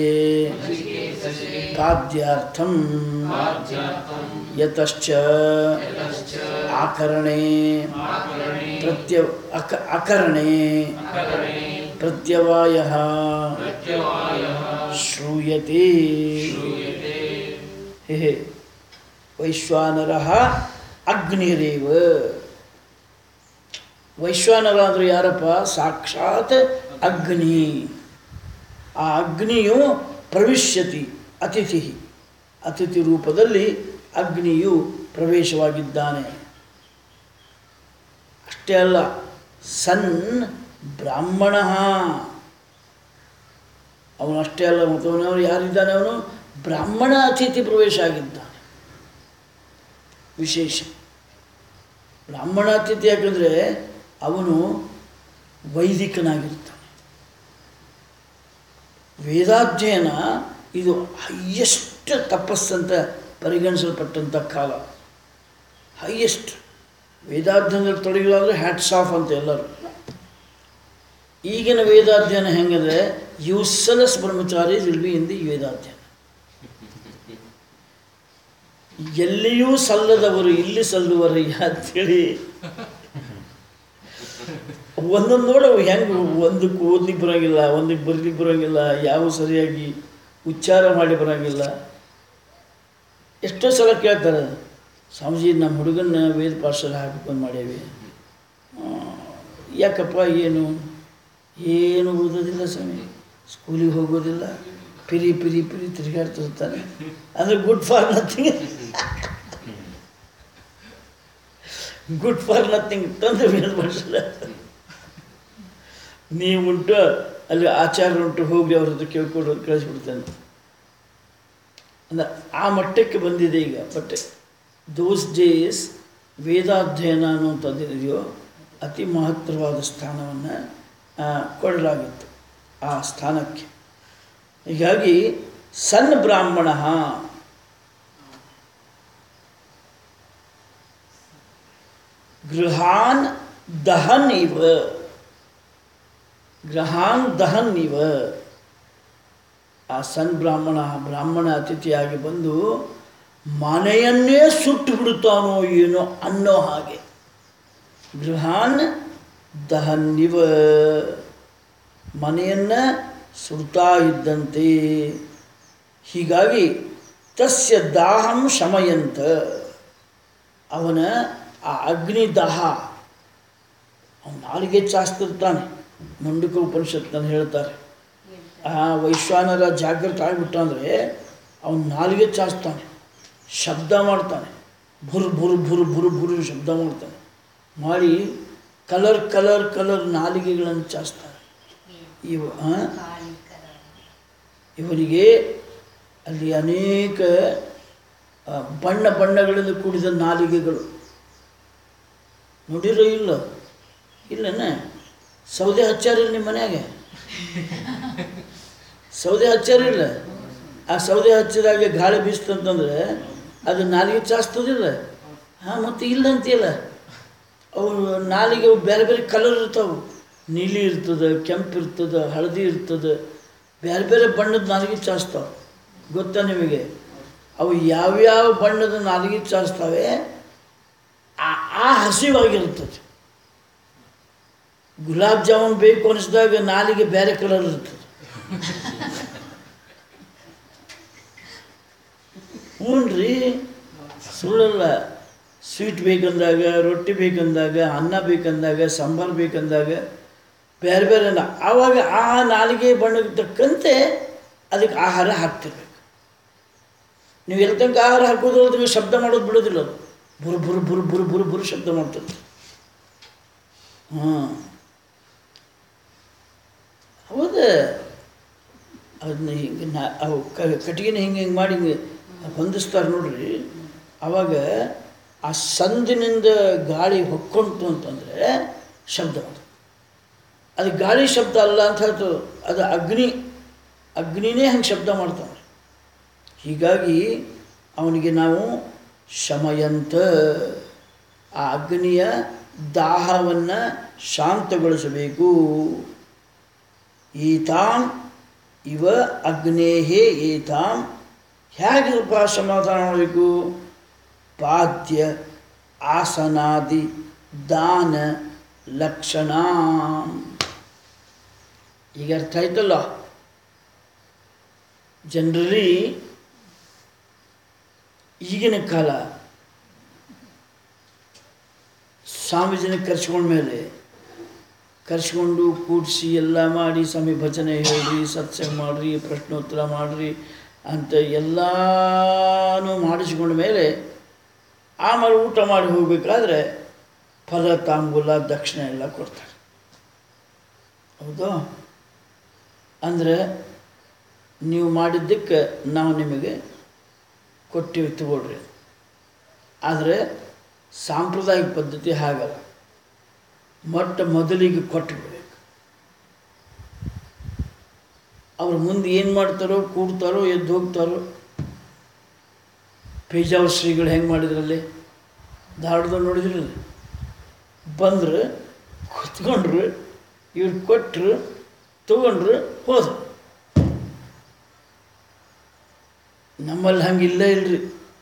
ಪಾದ್ಯಾರ್ಥಂ ಯತಶ್ಚ ಆಕರಣೆ ಪ್ರತ್ಯ ಅಕ ಅಕರಣೆ ಪ್ರತ್ಯವಾಯ ಶ್ರೂಯತೆ ಹೇ ಹೇ ವೈಶ್ವಾನರ ಅಗ್ನಿರೇವ ವೈಶ್ವಾನರ ಅಂದರೆ ಯಾರಪ್ಪ ಸಾಕ್ಷಾತ್ ಅಗ್ನಿ ಆ ಅಗ್ನಿಯು ಪ್ರವಿಶ್ಯತಿ ಅತಿಥಿ ಅತಿಥಿ ರೂಪದಲ್ಲಿ ಅಗ್ನಿಯು ಪ್ರವೇಶವಾಗಿದ್ದಾನೆ ಅಷ್ಟೇ ಅಲ್ಲ ಸನ್ ಬ್ರಾಹ್ಮಣ ಅವನು ಅಷ್ಟೇ ಅಲ್ಲ ಮತ್ತು ಅವನು ಯಾರಿದ್ದಾನೆ ಅವನು ಬ್ರಾಹ್ಮಣ ಅತಿಥಿ ಪ್ರವೇಶ ಆಗಿದ್ದಾನೆ ವಿಶೇಷ ಬ್ರಾಹ್ಮಣ ಅತಿಥಿ ಯಾಕಂದರೆ ಅವನು ವೈದಿಕನಾಗಿರ್ತಾನೆ ವೇದಾಧ್ಯಯನ ಇದು ಹೈಯೆಸ್ಟ್ ತಪಸ್ಸಂತ ಪರಿಗಣಿಸಲ್ಪಟ್ಟಂಥ ಕಾಲ ಹೈಯೆಸ್ಟ್ ವೇದಾಧ್ಯಯನದಲ್ಲಿ ತೊಡಗಿಲಾದರೆ ಹ್ಯಾಟ್ಸ್ ಆಫ್ ಅಂತ ಎಲ್ಲರೂ ಈಗಿನ ವೇದಾಧ್ಯಯನ ಹೆಂಗಂದರೆ ಯೂಸ್ಲೆಸ್ ಬ್ರಹ್ಮಚಾರಿ ವಿಲ್ ಬಿ ಇನ್ ದಿ ವೇದಾಧ್ಯಯನ ಎಲ್ಲಿಯೂ ಸಲ್ಲದವರು ಇಲ್ಲಿ ಸಲ್ಲುವರಯ್ಯ ಅಂತೇಳಿ ಒಂದೊಂದು ನೋಡು ಹೆಂಗೆ ಒಂದಕ್ಕೆ ಓದ್ಲಿಕ್ಕೆ ಬರೋಂಗಿಲ್ಲ ಒಂದಕ್ಕೆ ಬರ್ಲಿಕ್ಕೆ ಬರೋಂಗಿಲ್ಲ ಯಾವ ಸರಿಯಾಗಿ ಉಚ್ಚಾರ ಮಾಡಿ ಬರೋಂಗಿಲ್ಲ ಎಷ್ಟೋ ಸಲ ಕೇಳ್ತಾರೆ ಸ್ವಾಮೀಜಿ ನಮ್ಮ ಹುಡುಗನ್ನ ವೇದ ಪಾಠಶಾಲೆ ಹಾಕಬೇಕು ಅಂತ ಮಾಡೇವಿ ಆ, ಯಾಕಪ್ಪ ಏನು ಏನು ಓದೋದಿಲ್ಲ ಸ್ವಾಮಿ ಸ್ಕೂಲಿಗೆ ಹೋಗೋದಿಲ್ಲ ಪಿರಿ ಪಿರಿ ಪಿರಿ ತಿರುಗಾಡ್ತಿರ್ತಾನೆ ಅಂದರೆ good for nothing good for nothing ತಂದು ವೇದ ಪಾಠಶಾಲೆ ನೀವು ಉಂಟು ಅಲ್ಲಿ ಆಚಾರ್ಯ ಉಂಟು ಹೋಗಿ ಅವ್ರ ಹತ್ರ ಕೇಳ್ಕೊಂಡು ಕಳಿಸ್ಬಿಡ್ತಾನೆ ಅಂದ್ರೆ ಆ ಮಟ್ಟಕ್ಕೆ ಬಂದಿದೆ ಈಗ ಬಟ್ ದೋಸ್ ಡೇಸ್ ವೇದಾಧ್ಯಯನ ಅನ್ನುವಂಥದ್ದೇನಿದೆಯೋ ಅತಿ ಮಹತ್ತರವಾದ ಸ್ಥಾನವನ್ನು ಕೊಡಲಾಗಿತ್ತು ಆ ಸ್ಥಾನಕ್ಕೆ ಹೀಗಾಗಿ ಸನ್ ಬ್ರಾಹ್ಮಣ ಗೃಹಾನ್ ದಹನ್ ಇವ ಗೃಹಾನ್ ದಹನ್ ಇವ ಆ ಸನ್ ಬ್ರಾಹ್ಮಣ ಬ್ರಾಹ್ಮಣ ಅತಿಥಿಯಾಗಿ ಬಂದು ಮನೆಯನ್ನೇ ಸುಟ್ಟು ಬಿಡುತ್ತಾನೋ ಏನೋ ಅನ್ನೋ ಹಾಗೆ ಗೃಹಾನ್ ದಹನ್ನಿವ ಮನೆಯನ್ನು ಸುಡ್ತಾ ಇದ್ದಂತೆ ಹೀಗಾಗಿ ತಸ್ಯ ದಾಹಂ ಶಮಯಂತ ಅವನ ಆ ಅಗ್ನಿ ದಾಹ ಅವನ ನಾಲಿಗೆ ಚಾಸ್ತಿರ್ತಾನೆ ಮಂಡುಕ ಉಪನಿಷತ್ನಲ್ಲಿ ಹೇಳ್ತಾರೆ ಆ ವೈಶ್ವಾನರ ಜಾಗೃತ ಆಗಿಬಿಟ್ಟ ಅಂದರೆ ಅವನ ನಾಲಿಗೆ ಚಾಸ್ತಾನೆ ಶಬ್ದ ಮಾಡ್ತಾನೆ ಭುರ್ ಭುರ್ ಭುರ್ ಭುರ್ ಭುರ್ ಶಬ್ದ ಮಾಡ್ತಾನೆ ಮಾಡಿ ಕಲರ್ ಕಲರ್ ಕಲರ್ ನಾಲಿಗೆಗಳನ್ನು ಚಾಸ್ತಾನೆ ಇವ ಆ? ಇವನಿಗೆ ಅಲ್ಲಿ ಅನೇಕ ಆ, ಬಣ್ಣ ಬಣ್ಣಗಳಿಂದ ಕೂಡಿದ ನಾಲಿಗೆಗಳು ನೋಡಿರೋ ಇಲ್ಲ ಇಲ್ಲನ ಸೌದೆ ಹಚ್ಚಾರಿಲ್ಲ ನಿಮ್ಮ ಮನ್ಯಾಗೆ ಸೌದೆ ಹಚ್ಚಾರಿಲ್ಲ ಆ ಸೌದೆ ಹಚ್ಚಿದಾಗ ಗಾಳಿ ಬೀಸ್ತಂತಂದ್ರೆ ಅದು ನಾಲಿಗೆ ಚಾಸ್ತದಿಲ್ಲ ಹಾಂ ಮತ್ತು ಇಲ್ಲ ಅಂತೀಯಲ್ಲ ಅವು ನಾಲಿಗೆ ಅವು ಬೇರೆ ಬೇರೆ ಕಲರ್ ಇರ್ತಾವೆ ನೀಲಿ ಇರ್ತದೆ ಕೆಂಪು ಇರ್ತದೆ ಹಳದಿ ಇರ್ತದೆ ಬೇರೆ ಬೇರೆ ಬಣ್ಣದ ನಾಲಿಗೆ ಚಾಸ್ತಾವೆ ಗೊತ್ತಾ ನಿಮಗೆ ಅವು ಯಾವ್ಯಾವ ಬಣ್ಣದ ನಾಲಿಗೆ ಚಾಸ್ತಾವೆ ಆ ಆ ಹಸಿವಾಗಿರ್ತದೆ ಗುಲಾಬ್ ಜಾಮೂನ್ ಬೇಕು ಅನಿಸಿದಾಗ ನಾಲಿಗೆ ಬೇರೆ ಕಲರ್ ಇರ್ತದೆ ಹ್ಞೂ ರೀ ಸುಳ್ಳಲ್ಲ ಸ್ವೀಟ್ ಬೇಕಂದಾಗ ರೊಟ್ಟಿ ಬೇಕಂದಾಗ ಅನ್ನ ಬೇಕಂದಾಗ ಸಾಂಬಾರು ಬೇಕಂದಾಗ ಬೇರೆ ಬೇರೆ ನಾ- ಆವಾಗ ಆ ನಾಲಿಗೆ ಬಣ್ಣಕ್ಕೆ ತಕ್ಕಂತೆ ಅದಕ್ಕೆ ಆಹಾರ ಹಾಕ್ತಿರ್ಬೇಕು ನೀವು ಎಲ್ಲಿ ತನಕ ಆಹಾರ ಹಾಕೋದ್ರಲ್ಲಿ ಅದಕ್ಕೆ ಶಬ್ದ ಮಾಡೋದು ಬಿಡೋದಿಲ್ಲ ಅದು ಬುರು ಬುರು ಬುರು ಬುರು ಬುರು ಬುರು ಶಬ್ದ ಮಾಡ್ತದೆ ಹಾಂ ಹೌದು ಅದನ್ನ ಹಿಂಗೆ ನಾ ಅವು ಕ ಕಟ್ಟಿಗೆನ ಹಿಂಗೆ ಹಿಂಗೆ ಮಾಡಿ ಹಿಂಗೆ ಹೊಂದಿಸ್ತಾರೆ ನೋಡ್ರಿ ಆವಾಗ ಆ ಸಂದಿನಿಂದ ಗಾಳಿ ಹೊಕ್ಕೊಂತು ಅಂತಂದರೆ ಶಬ್ದ ಮಾಡ್ತದೆ ಅದು ಗಾಳಿ ಶಬ್ದ ಅಲ್ಲ ಅಂತ ಹೇಳ್ತು ಅದು ಅಗ್ನಿ ಅಗ್ನಿನೇ ಹಂಗೆ ಶಬ್ದ ಮಾಡ್ತಾನೆ ಹೀಗಾಗಿ ಅವನಿಗೆ ನಾವು ಶಮಯಂತ ಆ ಅಗ್ನಿಯ ದಾಹವನ್ನು ಶಾಂತಗೊಳಿಸಬೇಕು ಈತಾಂ ಇವ ಅಗ್ನೇಹೇ ಏತಾಂ ಹೇಗಪ್ಪ ಸಮಾಧಾನ ಮಾಡಬೇಕು ಪಾದ್ಯ ಆಸನಾದಿ ದಾನ ಲಕ್ಷಣ ಈಗ ಅರ್ಥ ಆಯ್ತಲ್ಲ ಜನರಲಿ ಈಗಿನ ಕಾಲ ಸ್ವಾಮೀಜಿನ ಕರ್ಸ್ಕೊಂಡ್ಮೇಲೆ ಕರ್ಸ್ಕೊಂಡು ಕೂಡಿಸಿ ಎಲ್ಲ ಮಾಡಿ ಸ್ವಾಮಿ ಭಜನೆ ಹೇಳ್ರಿ ಸತ್ಸಂಗ ಮಾಡಿರಿ ಪ್ರಶ್ನೋತ್ತರ ಮಾಡಿರಿ ಅಂತ ಎಲ್ಲನೂ ಮಾಡಿಸ್ಕೊಂಡ ಮೇಲೆ ಆಮೇಲೆ ಊಟ ಮಾಡಿ ಹೋಗಬೇಕಾದ್ರೆ ಫಲ ತಾಂಬೂಲ ದಕ್ಷಿಣ ಎಲ್ಲ ಕೊಡ್ತಾರೆ ಹೌದು ಅಂದರೆ ನೀವು ಮಾಡಿದ್ದಕ್ಕೆ ನಾವು ನಿಮಗೆ ಕೊಟ್ಟಿವಿ ತಗೊಳ್ರಿ ಆದರೆ ಸಾಂಪ್ರದಾಯಿಕ ಪದ್ಧತಿ ಹಾಗಲ್ಲ ಮೊಟ್ಟ ಮೊದಲಿಗೆ ಕೊಟ್ಟು ಬಿಡಬೇಕು ಅವ್ರು ಮುಂದೆ ಏನು ಮಾಡ್ತಾರೋ ಕೂಡ್ತಾರೋ ಎದ್ದು ಹೋಗ್ತಾರೋ ಪೇಜಾವರ ಶ್ರೀಗಳು ಹೆಂಗೆ ಮಾಡಿದ್ರಲ್ಲಿ ಧಾರವಾಡದಲ್ಲಿ ನೋಡಿದ್ರಲ್ಲ ಬಂದ್ರೆ ಕುತ್ಕೊಂಡ್ರು ಇವ್ರು ಕೊಟ್ಟರು ತಗೊಂಡ್ರು ಹೋದ್ರು ನಮ್ಮಲ್ಲಿ ಹಂಗೆ ಇಲ್ಲ ಇಲ್ರಿ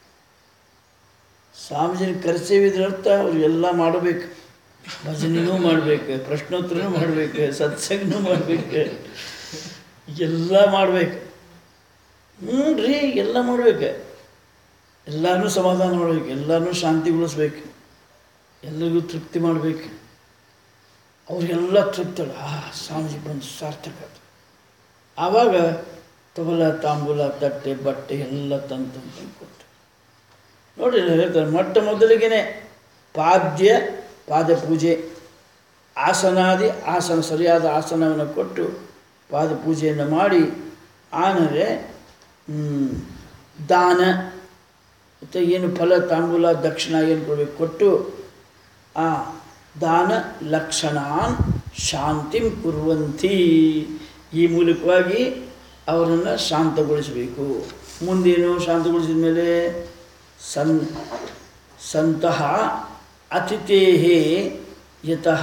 ಸ್ವಾಮೀಜಿನ ಕರೆಸೇವಿದ್ರ ಅರ್ಥ ಅವ್ರು ಎಲ್ಲ ಮಾಡಬೇಕು ಭಜನೆನೂ ಮಾಡಬೇಕು ಪ್ರಶ್ನೋತ್ತರನೂ ಮಾಡಬೇಕು ಸತ್ಸಂಗನೂ ಮಾಡಬೇಕು ಎಲ್ಲ ಮಾಡ್ಬೇಕು ಹ್ಞೂ ರೀ ಎಲ್ಲ ಮಾಡ್ಬೇಕು ಎಲ್ಲನೂ ಸಮಾಧಾನ ಮಾಡ್ಬೇಕು ಎಲ್ಲನೂ ಶಾಂತಿಗೊಳಿಸ್ಬೇಕು ಎಲ್ಲರಿಗೂ ತೃಪ್ತಿ ಮಾಡಬೇಕು ಅವ್ರಿಗೆಲ್ಲ ತೃಪ್ತಿ ಆ ಸ್ವಾಮೀಜಿ ಬಂದು ಸಾರ್ಥಕ ಆಯ್ತು. ಆವಾಗ ತಗೊಲ ತಾಂಬೂಲ ತಟ್ಟೆ ಬಟ್ಟೆ ಎಲ್ಲ ತಂದು ತಂದು ತಂದು ಕೊಟ್ಟು ನೋಡಿ ಹೇಳ್ತಾರೆ ಮೊಟ್ಟ ಮೊದಲಿಗೆ ಪಾದ್ಯ ಪಾದ ಪೂಜೆ ಆಸನಾದಿ ಆಸನ ಸರಿಯಾದ ಆಸನವನ್ನು ಕೊಟ್ಟು ಪಾದ ಪೂಜೆಯನ್ನು ಮಾಡಿ ಆಮೇಲೆ ಹ್ಮ್, ದಾನ ಮತ್ತು ಏನು ಫಲ ತಾಂಬೂಲ ದಕ್ಷಿಣ ಏನು ಕೊಡಬೇಕು ಕೊಟ್ಟು ಆ ದಾನ ಲಕ್ಷಣಾನ್ ಶಾಂತಿಂ ಕುರುವಂತಿ ಈ ಮೂಲಕವಾಗಿ ಅವರನ್ನು ಶಾಂತಗೊಳಿಸಬೇಕು ಮುಂದೇನು ಶಾಂತಗೊಳಿಸಿದ ಮೇಲೆ ಸನ್ ಸಂತಹ ಅತಿಥೇ ಯತಃ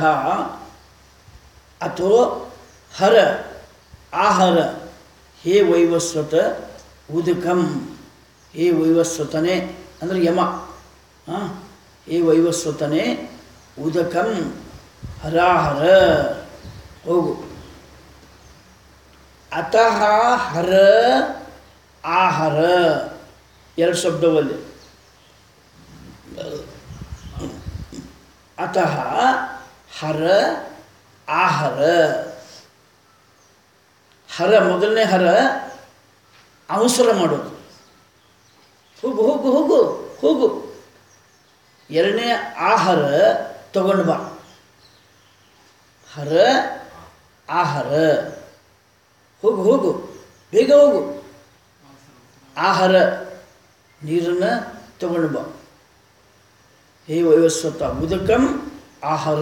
ಅಥೋ ಹರ ಆಹರ ಹೇ ವೈವಸ್ವತ ಉದಕಂ ಹೇ ವೈವಸ್ವತನೆ ಅಂದರೆ ಯಮ ಹಾಂ ಹೇ ವೈವಸ್ವತನೆ ಉದಕಂ ಹರಾಹರ ಹೋಗು ಅತಃ ಹರ ಆಹರ ಎರಡು ಶಬ್ದವಲ್ಲಿ ಅತಃ ಹರ ಆಹರ ಹರ ಮೊದಲನೇ ಹರ ಅವಸರ ಮಾಡೋದು ಹೋಗು ಹೋಗು ಹೋಗು ಹೋಗು ಎರಡನೇ ಆಹಾರ ತಗೊಂಡು ಬಾ ಹರ ಆಹಾರ ಹೋಗು ಹೋಗು ಬೇಗ ಹೋಗು ಆಹಾರ ನೀರನ್ನು ತಗೊಂಡು ಬಾ ಹೇ ವೈವಸ್ವತ ಉದಕಂ ಆಹಾರ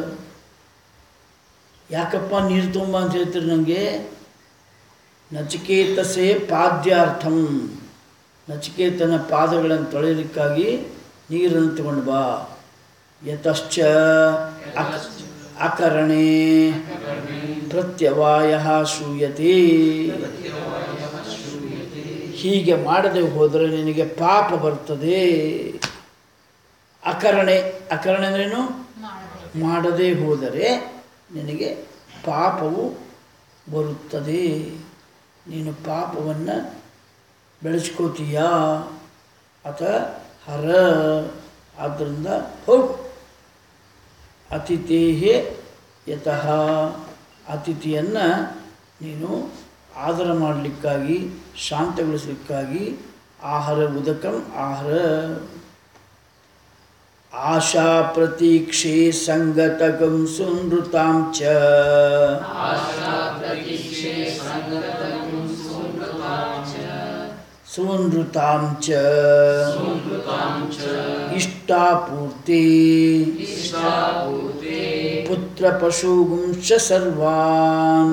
ಯಾಕಪ್ಪ ನೀರು ತುಂಬ ಅಂತ ಹೇಳ್ತೀರಿ ನನಗೆ ನಚಿಕೇತಸೆ ಪಾದ್ಯಾರ್ಥಂ ನಚಿಕೇತನ ಪಾದಗಳನ್ನು ತೊಳೆಯಲಿಕ್ಕಾಗಿ ನೀರನ್ನು ತಗೊಂಡು ಬಾ ಯತಶ್ಚ ಅಕ್ ಅಕರಣೆ ಪ್ರತ್ಯವಾಯ ಶ್ರೂಯತೆ ಹೀಗೆ ಮಾಡದೆ ಹೋದರೆ ನಿನಗೆ ಪಾಪ ಬರ್ತದೆ ಅಕರಣೆ ಅಕರಣೆ ಅಂದ್ರೇನು ಮಾಡದೆ ಹೋದರೆ ನಿನಗೆ ಪಾಪವು ಬರುತ್ತದೆ ನೀನು ಪಾಪವನ್ನು ಬೆಳೆಸ್ಕೋತೀಯಾ ಅಥ ಹರ ಆದ್ದರಿಂದ ಹೋಗು ಅತಿಥೇಹೇ ಯತಃ ಅತಿಥಿಯನ್ನು ನೀನು ಆದರ ಮಾಡಲಿಕ್ಕಾಗಿ ಶಾಂತಗೊಳಿಸಲಿಕ್ಕಾಗಿ ಆಹಾರ ಉದಕಂ ಆಹಾರ ಆಶಾ ಪ್ರತೀಕ್ಷೆ ಸಂಗತಕಂ ಸುನೃತಾಂ ಚ ಸುನೃತಾಂ ಚ ಇಷ್ಟಾಪೂರ್ತಿ ಪುತ್ರ ಪಶುಗುಂಶ ಸರ್ವಾನ್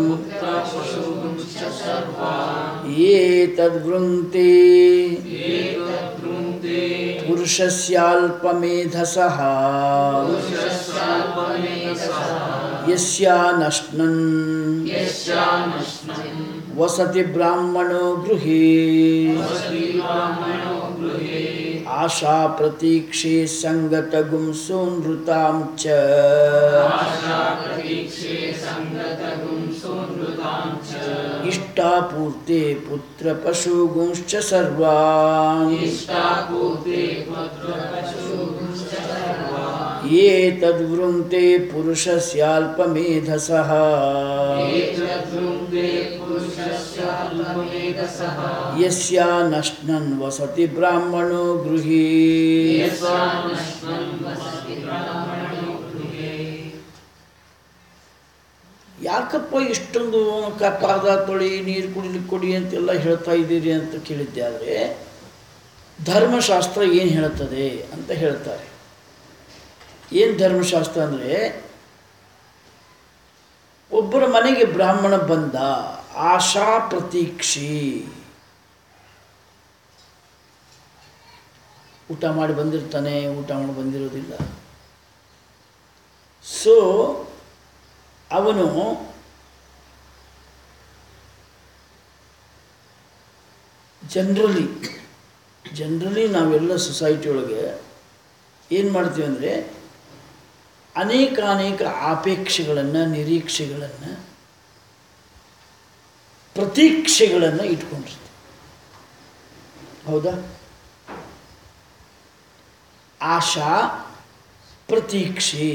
ಏತದ್ವೃಂಕ್ತೆ पुरुषस्याल्पमेधसः यस्यानश्नन् वसति ब्राह्मणो गृहे आशा प्रतीक्षे सङ्गतगुं सोनृतां च इष्टापूर्ते पुत्रपशुगुंश्च सर्वान् ये तद्वृङ्क्ते पुरुषस्याल्पमेधसः यस्यानश्नन् वसति ब्राह्मणो गृहे ಯಾಕಪ್ಪ ಇಷ್ಟೊಂದು ಕ ಪಾದ ತೊಳಿ ನೀರು ಕುಡಿಲಿಕ್ಕೆ ಕೊಡಿ ಅಂತೆಲ್ಲ ಹೇಳ್ತಾ ಇದ್ದೀರಿ ಅಂತ ಕೇಳಿದ್ದೆ ಆದರೆ ಧರ್ಮಶಾಸ್ತ್ರ ಏನು ಹೇಳ್ತದೆ ಅಂತ ಹೇಳ್ತಾರೆ ಏನು ಧರ್ಮಶಾಸ್ತ್ರ ಅಂದರೆ ಒಬ್ಬರ ಮನೆಗೆ ಬ್ರಾಹ್ಮಣ ಬಂದ ಆಶಾ ಪ್ರತೀಕ್ಷಿ ಊಟ ಮಾಡಿ ಬಂದಿರ್ತಾನೆ ಊಟ ಮಾಡಿ ಬಂದಿರೋದಿಲ್ಲ ಸೊ ಅವನು ಜನರಲಿ ಜನರಲಿ ನಾವೆಲ್ಲ ಸೊಸೈಟಿ ಒಳಗೆ ಏನು ಮಾಡ್ತೀವಿ ಅಂದರೆ ಅನೇಕ ಅನೇಕ ಆಪೇಕ್ಷೆಗಳನ್ನು ನಿರೀಕ್ಷೆಗಳನ್ನು ಪ್ರತೀಕ್ಷೆಗಳನ್ನು ಇಟ್ಕೊಂಡಿರ್ತೀವಿ ಹೌದಾ ಆಶಾ ಪ್ರತೀಕ್ಷೆ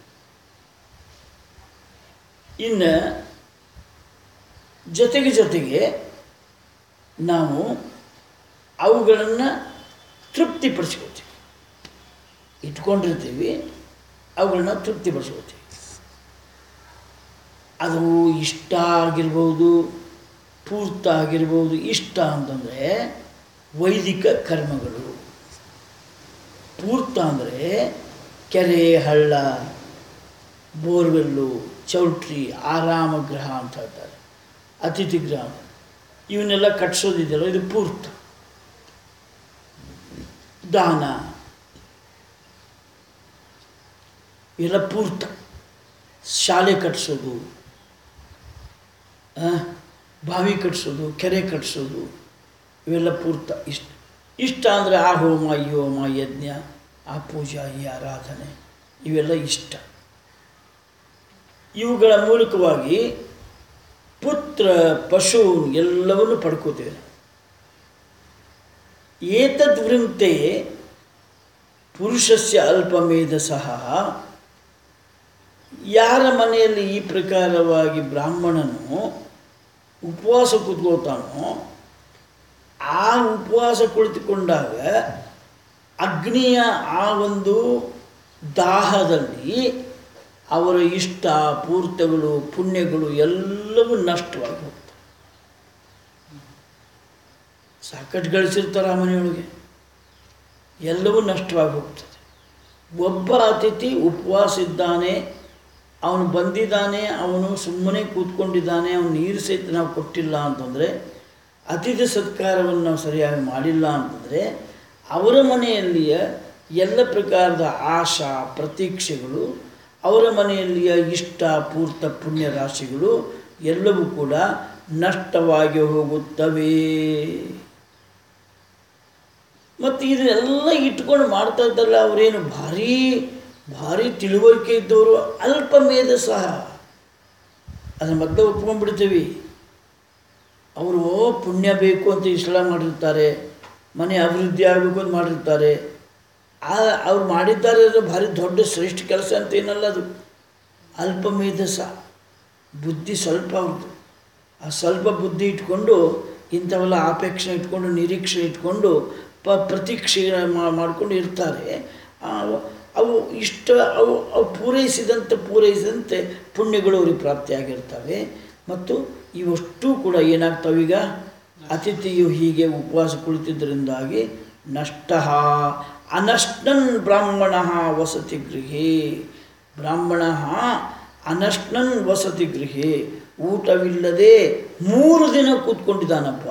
ಇನ್ನು ಜೊತೆಗೆ ಜೊತೆಗೆ ನಾವು ಅವುಗಳನ್ನು ತೃಪ್ತಿಪಡಿಸ್ಕೋತೀವಿ ಇಟ್ಕೊಂಡಿರ್ತೀವಿ ಅವುಗಳನ್ನ ತೃಪ್ತಿಪಡಿಸ್ಕೋತೀವಿ ಅದು ಇಷ್ಟ ಆಗಿರ್ಬೋದು ಪೂರ್ತ ಆಗಿರ್ಬೋದು ಇಷ್ಟ ಅಂತಂದರೆ ವೈದಿಕ ಕರ್ಮಗಳು ಪೂರ್ತ ಅಂದರೆ ಕೆರೆ ಹಳ್ಳ ಬೋರ್ವೆಲ್ಲು ಚೌಟ್ರಿ ಆರಾಮ ಗೃಹ ಅಂತ ಹೇಳ್ತಾರೆ ಅತಿಥಿ ಗೃಹ ಇವನ್ನೆಲ್ಲ ಕಟ್ಸೋದಿದೆಯಲ್ಲ ಇದು ಪೂರ್ತ ದಾನ ಇವೆಲ್ಲ ಪೂರ್ತ ಶಾಲೆ ಕಟ್ಸೋದು ಆ, ಬಾವಿ ಕಟ್ಸೋದು ಕೆರೆ ಕಟ್ಸೋದು ಇವೆಲ್ಲ ಪೂರ್ತ ಇಷ್ಟ ಇಷ್ಟ ಅಂದರೆ ಆ ಹೋಮ ಈ ಹೋಮ ಯಜ್ಞ ಆ ಪೂಜಾ ಈ ಆರಾಧನೆ ಇವೆಲ್ಲ ಇಷ್ಟ ಇವುಗಳ ಮೂಲಕವಾಗಿ ಪುತ್ರ ಪಶು ಎಲ್ಲವನ್ನು ಪಡ್ಕೋತೇವೆ ಏತದ್ ವೃಂತೆ ಪುರುಷಸ್ಯ ಅಲ್ಪಮೇಧ ಸಹ ಯಾರ ಮನೆಯಲ್ಲಿ ಈ ಪ್ರಕಾರವಾಗಿ ಬ್ರಾಹ್ಮಣನು ಉಪವಾಸ ಕೂತ್ಕೋತಾನೋ ಆ ಉಪವಾಸ ಕುಳಿತುಕೊಂಡಾಗ ಅಗ್ನಿಯ ಆ ಒಂದು ದಾಹದಲ್ಲಿ ಅವರ ಇಷ್ಟ ಪೂರ್ತಗಳು ಪುಣ್ಯಗಳು ಎಲ್ಲವೂ ನಷ್ಟವಾಗಿ ಹೋಗ್ತವೆ ಸಾಕಷ್ಟು ಗಳಿಸಿರ್ತಾರೆ ಆ ಮನೆಯೊಳಗೆ ಎಲ್ಲವೂ ನಷ್ಟವಾಗಿ ಹೋಗ್ತದೆ ಒಬ್ಬ ಅತಿಥಿ ಉಪವಾಸ ಇದ್ದಾನೆ ಅವನು ಬಂದಿದ್ದಾನೆ ಅವನು ಸುಮ್ಮನೆ ಕೂತ್ಕೊಂಡಿದ್ದಾನೆ ಅವನು ನೀರು ಸಹಿತ ನಾವು ಕೊಟ್ಟಿಲ್ಲ ಅಂತಂದರೆ ಅತಿಥಿ ಸತ್ಕಾರವನ್ನು ನಾವು ಸರಿಯಾಗಿ ಮಾಡಿಲ್ಲ ಅಂತಂದರೆ ಅವರ ಮನೆಯಲ್ಲಿಯ ಎಲ್ಲ ಪ್ರಕಾರದ ಆಶಾ ಪ್ರತೀಕ್ಷೆಗಳು ಅವರ ಮನೆಯಲ್ಲಿಯ ಇಷ್ಟ ಪೂರ್ತ ಪುಣ್ಯ ರಾಶಿಗಳು ಎಲ್ಲವೂ ಕೂಡ ನಷ್ಟವಾಗಿ ಹೋಗುತ್ತವೆ ಮತ್ತು ಇದನ್ನೆಲ್ಲ ಇಟ್ಕೊಂಡು ಮಾಡ್ತಾ ಇದ್ದಲ್ಲ ಅವರೇನು ಭಾರಿ ಭಾರಿ ತಿಳುವಳಿಕೆ ಇದ್ದವರು ಅಲ್ಪ ಮೇಧ ಸಹ ಅದನ್ನು ಮತ್ತೆ ಒಪ್ಕೊಂಡ್ಬಿಡ್ತೀವಿ ಅವರು ಪುಣ್ಯ ಬೇಕು ಅಂತ ಇಸ್ಲಾಂ ಮಾಡಿರ್ತಾರೆ ಮನೆ ಅಭಿವೃದ್ಧಿ ಆಗಬೇಕು ಅಂತ ಮಾಡಿರ್ತಾರೆ ಆ ಅವ್ರು ಮಾಡಿದ್ದಾರೆ ಅದು ಭಾರಿ ದೊಡ್ಡ ಶ್ರೇಷ್ಠ ಕೆಲಸ ಅಂತ ಏನಲ್ಲ ಅದು ಅಲ್ಪ ಮೇಧಸ ಬುದ್ಧಿ ಸ್ವಲ್ಪ ಅವ್ರದ್ದು ಆ ಸ್ವಲ್ಪ ಬುದ್ಧಿ ಇಟ್ಕೊಂಡು ಇಂಥವೆಲ್ಲ ಅಪೇಕ್ಷೆ ಇಟ್ಕೊಂಡು ನಿರೀಕ್ಷೆ ಇಟ್ಕೊಂಡು ಪ ಪ್ರತೀಕ್ಷೆ ಮಾ- ಮಾಡ್ಕೊಂಡು ಇರ್ತಾರೆ ಆ, ಅವು ಇಷ್ಟ ಅವು ಅವು ಪೂರೈಸಿದಂತೆ ಪೂರೈಸಿದಂತೆ ಪುಣ್ಯಗಳು ಅವ್ರಿಗೆ ಪ್ರಾಪ್ತಿಯಾಗಿರ್ತವೆ ಮತ್ತು ಇವಷ್ಟು ಕೂಡ ಏನಾಗ್ತವೀಗ ಅತಿಥಿಯು ಹೀಗೆ ಉಪವಾಸ ಕುಳಿತಿದ್ದರಿಂದಾಗಿ ನಷ್ಟ ಅನಶ್ನನ್ ಬ್ರಾಹ್ಮಣ ವಸತಿ ಗೃಹೇ ಬ್ರಾಹ್ಮಣ ಅನಶ್ನನ್ ವಸತಿ ಗೃಹೇ ಊಟವಿಲ್ಲದೆ ಮೂರು ದಿನ ಕೂತ್ಕೊಂಡಿದ್ದಾನಪ್ಪ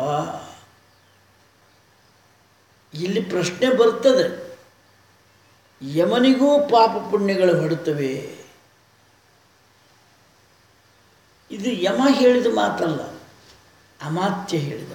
ಇಲ್ಲಿ ಪ್ರಶ್ನೆ ಬರ್ತದೆ ಯಮನಿಗೂ ಪಾಪ ಪುಣ್ಯಗಳು ಹೊಡುತ್ತವೆ ಇದು ಯಮ ಹೇಳಿದ ಮಾತಲ್ಲ ಅಮಾತ್ಯ ಹೇಳಿದ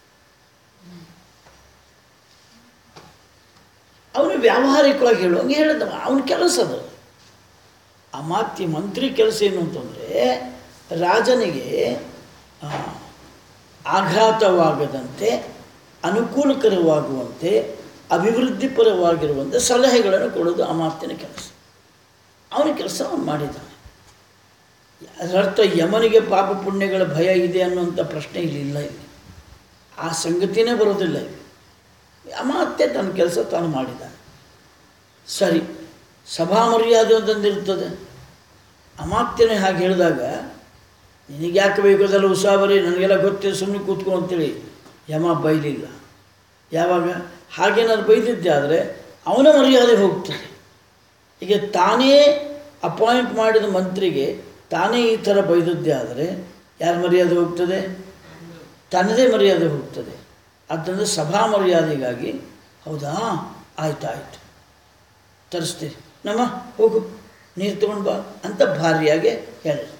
ಅವನು ವ್ಯಾವಹಾರಿಕವಾಗಿ ಹೇಳುವಂಗೆ ಹೇಳಿದವ ಅವನ ಕೆಲಸ ಅದು ಅಮಾತ್ಯ ಮಂತ್ರಿ ಕೆಲಸ ಏನು ಅಂತಂದರೆ ರಾಜನಿಗೆ ಆ, ಆಘಾತವಾಗದಂತೆ ಅನುಕೂಲಕರವಾಗುವಂತೆ ಅಭಿವೃದ್ಧಿಪರವಾಗಿರುವಂತೆ ಸಲಹೆಗಳನ್ನು ಕೊಡೋದು ಅಮಾತ್ಯನ ಕೆಲಸ ಅವನ ಕೆಲಸ ಅವನು ಮಾಡಿದ್ದಾನೆ ಅದರರ್ಥ ಯಮನಿಗೆ ಪಾಪ ಪುಣ್ಯಗಳ ಭಯ ಇದೆ ಅನ್ನುವಂಥ ಪ್ರಶ್ನೆ ಇಲ್ಲಿ ಇಲ್ಲ ಇಲ್ಲಿ ಆ ಸಂಗತಿನೇ ಬರೋದಿಲ್ಲ ಇಲ್ಲಿ ಅಮಾತ್ಯ ತನ್ನ ಕೆಲಸ ತಾನು ಮಾಡಿದ್ದಾನೆ ಸರಿ ಸಭಾ ಮರ್ಯಾದೆ ಅಂತಂದಿರ್ತದೆ ಅಮಾತ್ಯನೇ ಹಾಗೆ ಹೇಳಿದಾಗ ನಿನಗೆ ಯಾಕೆ ಬೇಕು ಅದೆಲ್ಲ ಉಸಾಬರಿ ನನಗೆಲ್ಲ ಗೊತ್ತಿದೆ ಸುಮ್ಮನೆ ಕೂತ್ಕೊ ಅಂತೇಳಿ ಯಮ ಬೈಲಿಲ್ಲ ಯಾವಾಗ ಹಾಗೇನಾದ್ರು ಬೈದಿದ್ದೆ ಆದರೆ ಅವನ ಮರ್ಯಾದೆ ಹೋಗ್ತದೆ ಈಗ ತಾನೇ ಅಪಾಯಿಂಟ್ ಮಾಡಿದ ಮಂತ್ರಿಗೆ ತಾನೇ ಈ ಥರ ಬೈದದ್ದೇ ಆದರೆ ಯಾರ ಮರ್ಯಾದೆ ಹೋಗ್ತದೆ ತನ್ನದೇ ಮರ್ಯಾದೆ ಹೋಗ್ತದೆ ಆದ್ದರಿಂದ ಸಭಾ ಮರ್ಯಾದೆಗಾಗಿ ಹೌದಾ ಆಯ್ತು ಆಯಿತು ತರಿಸ್ತೀರಿ ನಮ್ಮ ಹೋಗು ನೀರು ತಗೊಂಡು ಬಾ ಅಂತ ಭಾರಿಯಾಗಿ ಹೇಳಿರ್ತಾರೆ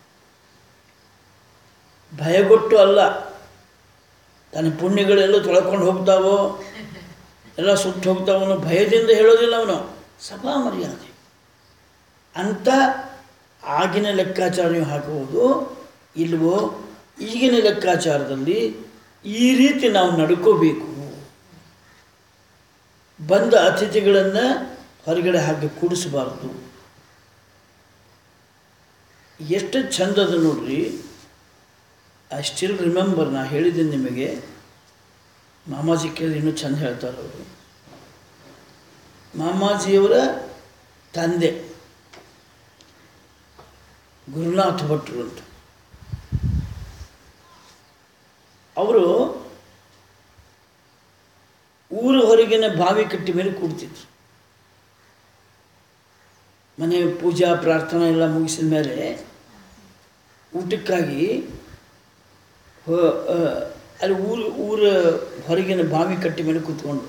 ಭಯಗೊಟ್ಟು ಅಲ್ಲ ತನ್ನ ಪುಣ್ಯಗಳೆಲ್ಲ ತೊಳ್ಕೊಂಡು ಹೋಗ್ತಾವೋ ಎಲ್ಲ ಸುಟ್ಟು ಹೋಗ್ತಾವೋ ಅನ್ನೋ ಭಯದಿಂದ ಹೇಳೋದಿಲ್ಲ ಅವನು ಸಭಾ ಮರ್ಯಾದೆ ಅಂತ ಆಗಿನ ಲೆಕ್ಕಾಚಾರ ನೀವು ಹಾಕಬಹುದು ಇಲ್ವೋ ಈಗಿನ ಲೆಕ್ಕಾಚಾರದಲ್ಲಿ ಈ ರೀತಿ ನಾವು ನಡ್ಕೋಬೇಕು ಬಂದ ಅತಿಥಿಗಳನ್ನು ಹೊರಗಡೆ ಹಾಕಿ ಕೂಡಿಸಬಾರ್ದು ಎಷ್ಟು ಚಂದದ ನೋಡ್ರಿ ಐ ಸ್ಟಿಲ್ ರಿಮೆಂಬರ್ ನಾ ಹೇಳಿದ್ದೀನಿ ನಿಮಗೆ ಮಾಮಾಜಿ ಕೇಳಿ ಇನ್ನೂ ಚಂದ ಹೇಳ್ತಾರೆ ಅವರು ಮಾಮಾಜಿಯವರ ತಂದೆ ಗುರುನಾಥ ಭಟ್ರು ಅಂತ ಅವರು ಹೊರಗಿನ ಬಾವಿ ಕಟ್ಟಿ ಮೇಲೆ ಕೂಡ್ತಿದ್ರು ಮನೆ ಪೂಜಾ ಪ್ರಾರ್ಥನೆ ಎಲ್ಲ ಮುಗಿಸಿದ ಮೇಲೆ ಊಟಕ್ಕಾಗಿ ಹೊ- ಆ, ಅಲ್ಲಿ ಊರು ಊರ ಹೊರಗಿನ ಬಾವಿ ಕಟ್ಟಿ ಮೇಲೆ ಕೂತ್ಕೊಂಡು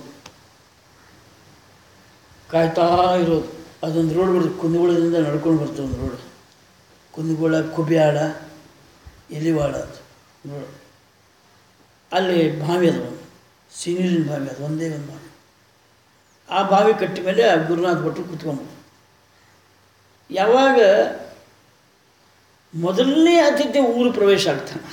ಕಾಯ್ತಾ ಇರೋದು ಅದೊಂದು ರೋಡ್ ಬರ್ತದೆ ಕುಂದಗೋಳದಿಂದ ನಡ್ಕೊಂಡು ಬರ್ತದೆ ಒಂದು ರೋಡ್ ಕುಂದಗೋಳ ಕುಬ್ಯಾಳ ಎಲಿವಾಳ ಅದು ರೋಡ್ ಅಲ್ಲಿ ಬಾವಿ ಅದು ಒಂದು ಸಿನೀರಿನ ಬಾವಿ ಅದು ಒಂದೇ ಒಂದು ಬಾವಿ ಆ ಬಾವಿ ಕಟ್ಟಿ ಮೇಲೆ ಆ ಗುರುನಾಥ ಭಟ್ರು ಕೂತ್ಕೊಂಡ್ರು ಯಾವಾಗ ಮೊದಲನೇ ಆತಿಥ್ಯ ಊರು ಪ್ರವೇಶ ಆಗ್ತಾನೆ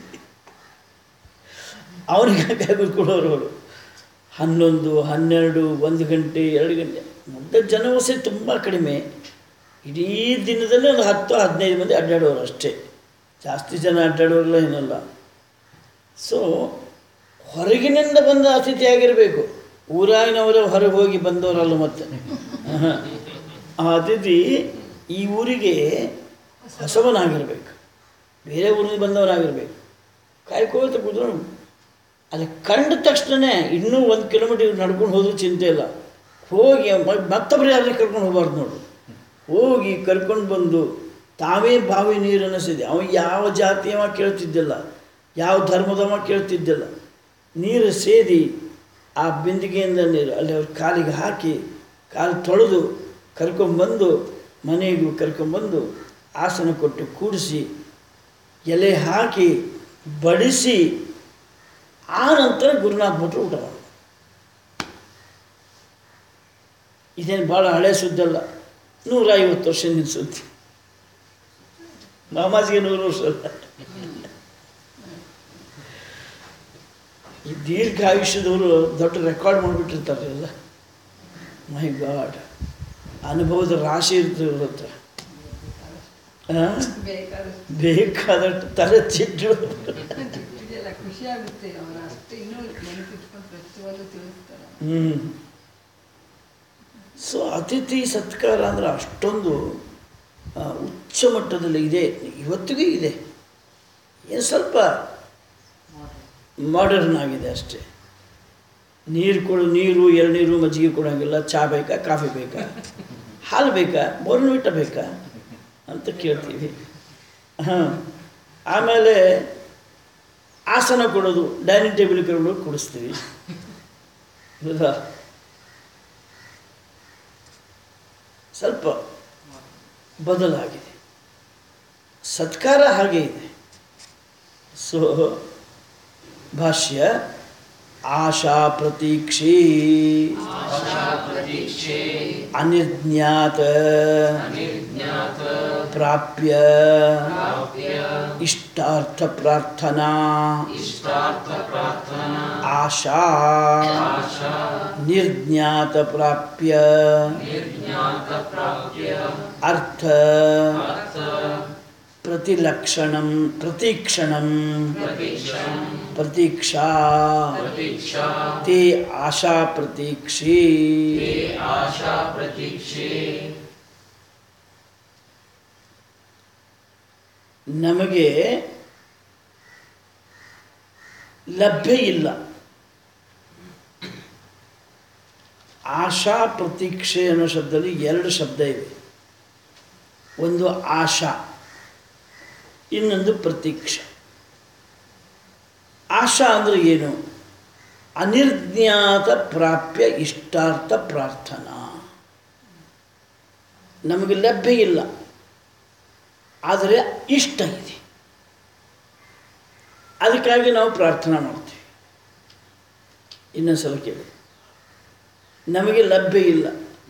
ಅವನಿಗೆ ಕೂತ್ಕೊಳ್ಳೋರು ಅವರು ಹನ್ನೊಂದು ಹನ್ನೆರಡು ಒಂದು ಗಂಟೆ ಎರಡು ಗಂಟೆ ಮೊದಲ ಜನವಸತಿ ತುಂಬ ಕಡಿಮೆ ಇಡೀ ದಿನದಲ್ಲಿ ಒಂದು ಹತ್ತು ಹದಿನೈದು ಮಂದಿ ಅಡ್ಡಾಡೋರು ಅಷ್ಟೇ ಜಾಸ್ತಿ ಜನ ಅಡ್ಡಾಡೋರೆಲ್ಲ ಏನಲ್ಲ ಸೊ ಹೊರಗಿನಿಂದ ಬಂದ ಅತಿಥಿ ಆಗಿರಬೇಕು ಊರಾಗಿನವರು ಹೊರಗೆ ಹೋಗಿ ಬಂದವರಲ್ಲ ಮತ್ತೆ ಆಹಾ. ಆ ಅತಿಥಿ ಈ ಊರಿಗೆ ಹೊಸವನಾಗಿರ್ಬೇಕು ಬೇರೆ ಊರಿಂದ ಬಂದವನಾಗಿರ್ಬೇಕು ಕಾಯ್ಕೋತ ಕೂತ್ಕೊಂಡು ಅಲ್ಲಿ ಕಂಡ ತಕ್ಷಣ ಇನ್ನೂ ಒಂದು ಕಿಲೋಮೀಟರ್ ನಡ್ಕೊಂಡು ಹೋದ್ರೂ ಚಿಂತೆ ಇಲ್ಲ ಹೋಗಿ ಮ- ಮತ್ತೊಬ್ರು ಯಾರನ್ನ ಕರ್ಕೊಂಡು ಹೋಗ್ಬಾರ್ದು ನೋಡು ಹೋಗಿ ಕರ್ಕೊಂಡು ಬಂದು ತಾವೇ ಬಾವಿ ನೀರನ್ನು ಸೇದಿ ಅವ ಯಾವ ಜಾತಿಯವ ಕೇಳ್ತಿದ್ದಿಲ್ಲ ಯಾವ ಧರ್ಮದವ ಕೇಳ್ತಿದ್ದಿಲ್ಲ ನೀರು ಸೇದಿ ಆ ಬಿಂದಿಗೆಯಿಂದ ನೀರು ಅಲ್ಲಿ ಅವ್ರ ಕಾಲಿಗೆ ಹಾಕಿ ಕಾಲು ತೊಳೆದು ಕರ್ಕೊಂಬಂದು ಮನೆಗೂ ಕರ್ಕೊಂಬಂದು ಆಸನ ಕೊಟ್ಟು ಕೂಡಿಸಿ ಎಲೆ ಹಾಕಿ ಬಡಿಸಿ ಆ ನಂತರ ಗುರುನಾಥ್ ಭಟ್ರು ಊಟ ಮಾಡೋದು ಇದೇನು ಭಾಳ ಹಳೆ ಸುದ್ದಿ ಅಲ್ಲ ನೂರ ಐವತ್ತು ವರ್ಷದಿಂದ ಸುದ್ದಿ ಮಾಮಾಜಿಗೆ ನೂರು ವರ್ಷ ಅಲ್ಲ ಈ ದೀರ್ಘಾಯುಷ್ಯದವರು ದೊಡ್ಡ ರೆಕಾರ್ಡ್ ಮಾಡಿಬಿಟ್ಟಿರ್ತಾರೆ ಎಲ್ಲ ಮೈ ಗಾಡ್ ಅನುಭವದ ರಾಶಿ ಇರ್ತದೆ ಇವ್ರ ಹತ್ರ ಆ? ಬೇಕಾದಷ್ಟು ಬೇಕಾದಷ್ಟು ತಲೆ ಚಿಟ್ಟು ಇದೆಲ್ಲ ಖುಷಿ ಆಗುತ್ತೆ ಅವರ ಅಷ್ಟು ಇನ್ನೂ ನೆನಪಿಟ್ಕೊಂಡು ಪ್ರತಿಯೊಂದು ತಿಳಿಸ್ತಾರೆ ಹ್ಞೂ ಸೊ ಅತಿಥಿ ಸತ್ಕಾರ ಅಂದರೆ ಅಷ್ಟೊಂದು ಆ, ಉಚ್ಚ ಮಟ್ಟದಲ್ಲಿ ಇದೆ ಇವತ್ತಿಗೂ ಇದೆ ಏನು ಸ್ವಲ್ಪ ಮಾಡರ್ನ್ ಆಗಿದೆ ಅಷ್ಟೇ ನೀರು ಕೊಡು ನೀರು ಎಳ್ನೀರು ಮಜ್ಜಿಗೆ ಕೊಡೋಂಗಿಲ್ಲ ಚಹಾ ಬೇಕಾ ಕಾಫಿ ಬೇಕಾ ಹಾಲು ಬೇಕಾ ಬೋರ್ನ್ವಿಟ ಬೇಕಾ ಅಂತ ಕೇಳ್ತೀವಿ ಹಾಂ ಆಮೇಲೆ ಆಸನ ಕೊಡೋದು ಡೈನಿಂಗ್ ಟೇಬಲ್ ಕರ್ಕೊಂಡು ಕೊಡಿಸ್ತೀವಿ ಹೌದಾ ಸ್ವಲ್ಪ ಬದಲಾಗಿದೆ ಸತ್ಕಾರ ಹಾಗೆ ಇದೆ ಸೊ ಭಾಷ್ಯ ಆಶಾ ಪ್ರತೀಕ್ಷೆ ಅನಿರ್ಜ್ಞಾತ ಪ್ರಾಪ್ಯ ಇಷ್ಟಾರ್ಥ ಪ್ರಾರ್ಥನಾ ಆಶಾ ನಿರ್ಜ್ಞಾತ ಪ್ರಾಪ್ಯ ಅರ್ಥ ಪ್ರತಿಲಕ್ಷಣಂ ಪ್ರತೀಕ್ಷಣಂ ಪ್ರತೀಕ್ಷಾ ತೇ ಆಶಾ ಪ್ರತೀಕ್ಷೆ ನಮಗೆ ಲಭ್ಯ ಇಲ್ಲ ಆಶಾ ಪ್ರತೀಕ್ಷೆ ಅನ್ನೋ ಶಬ್ದದಲ್ಲಿ ಎರಡು ಶಬ್ದ ಇವೆ ಒಂದು ಆಶಾ ಇನ್ನೊಂದು ಪ್ರತೀಕ್ಷೆ ಆಶಾ ಅಂದರೆ ಏನು ಅನಿರ್ಜ್ಞಾತ ಪ್ರಾಪ್ಯ ಇಷ್ಟಾರ್ಥ ಪ್ರಾರ್ಥನಾ ನಮಗೆ ಲಭ್ಯ ಇಲ್ಲ ಆದರೆ ಇಷ್ಟ ಇದೆ ಅದಕ್ಕಾಗಿ ನಾವು ಪ್ರಾರ್ಥನಾ ಮಾಡ್ತೀವಿ ಇನ್ನೊಂದು ಸಲ ಕೇಳಿ ನಮಗೆ ಲಭ್ಯ ಇಲ್ಲ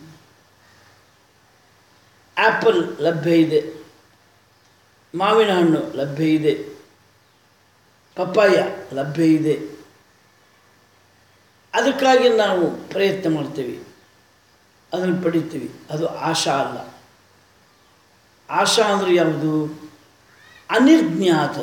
ಆ್ಯಪಲ್ ಲಭ್ಯ ಇದೆ ಮಾವಿನ ಹಣ್ಣು ಲಭ್ಯ ಇದೆ ಪಪ್ಪಾಯ ಲಭ್ಯ ಇದೆ ಅದಕ್ಕಾಗಿ ನಾವು ಪ್ರಯತ್ನ ಮಾಡ್ತೀವಿ ಅದನ್ನು ಪಡಿತೀವಿ ಅದು ಆಶಾ ಅಲ್ಲ ಆಶಾ ಅಂದರೆ ಯಾವುದು ಅನಿರ್ಜ್ಞಾತ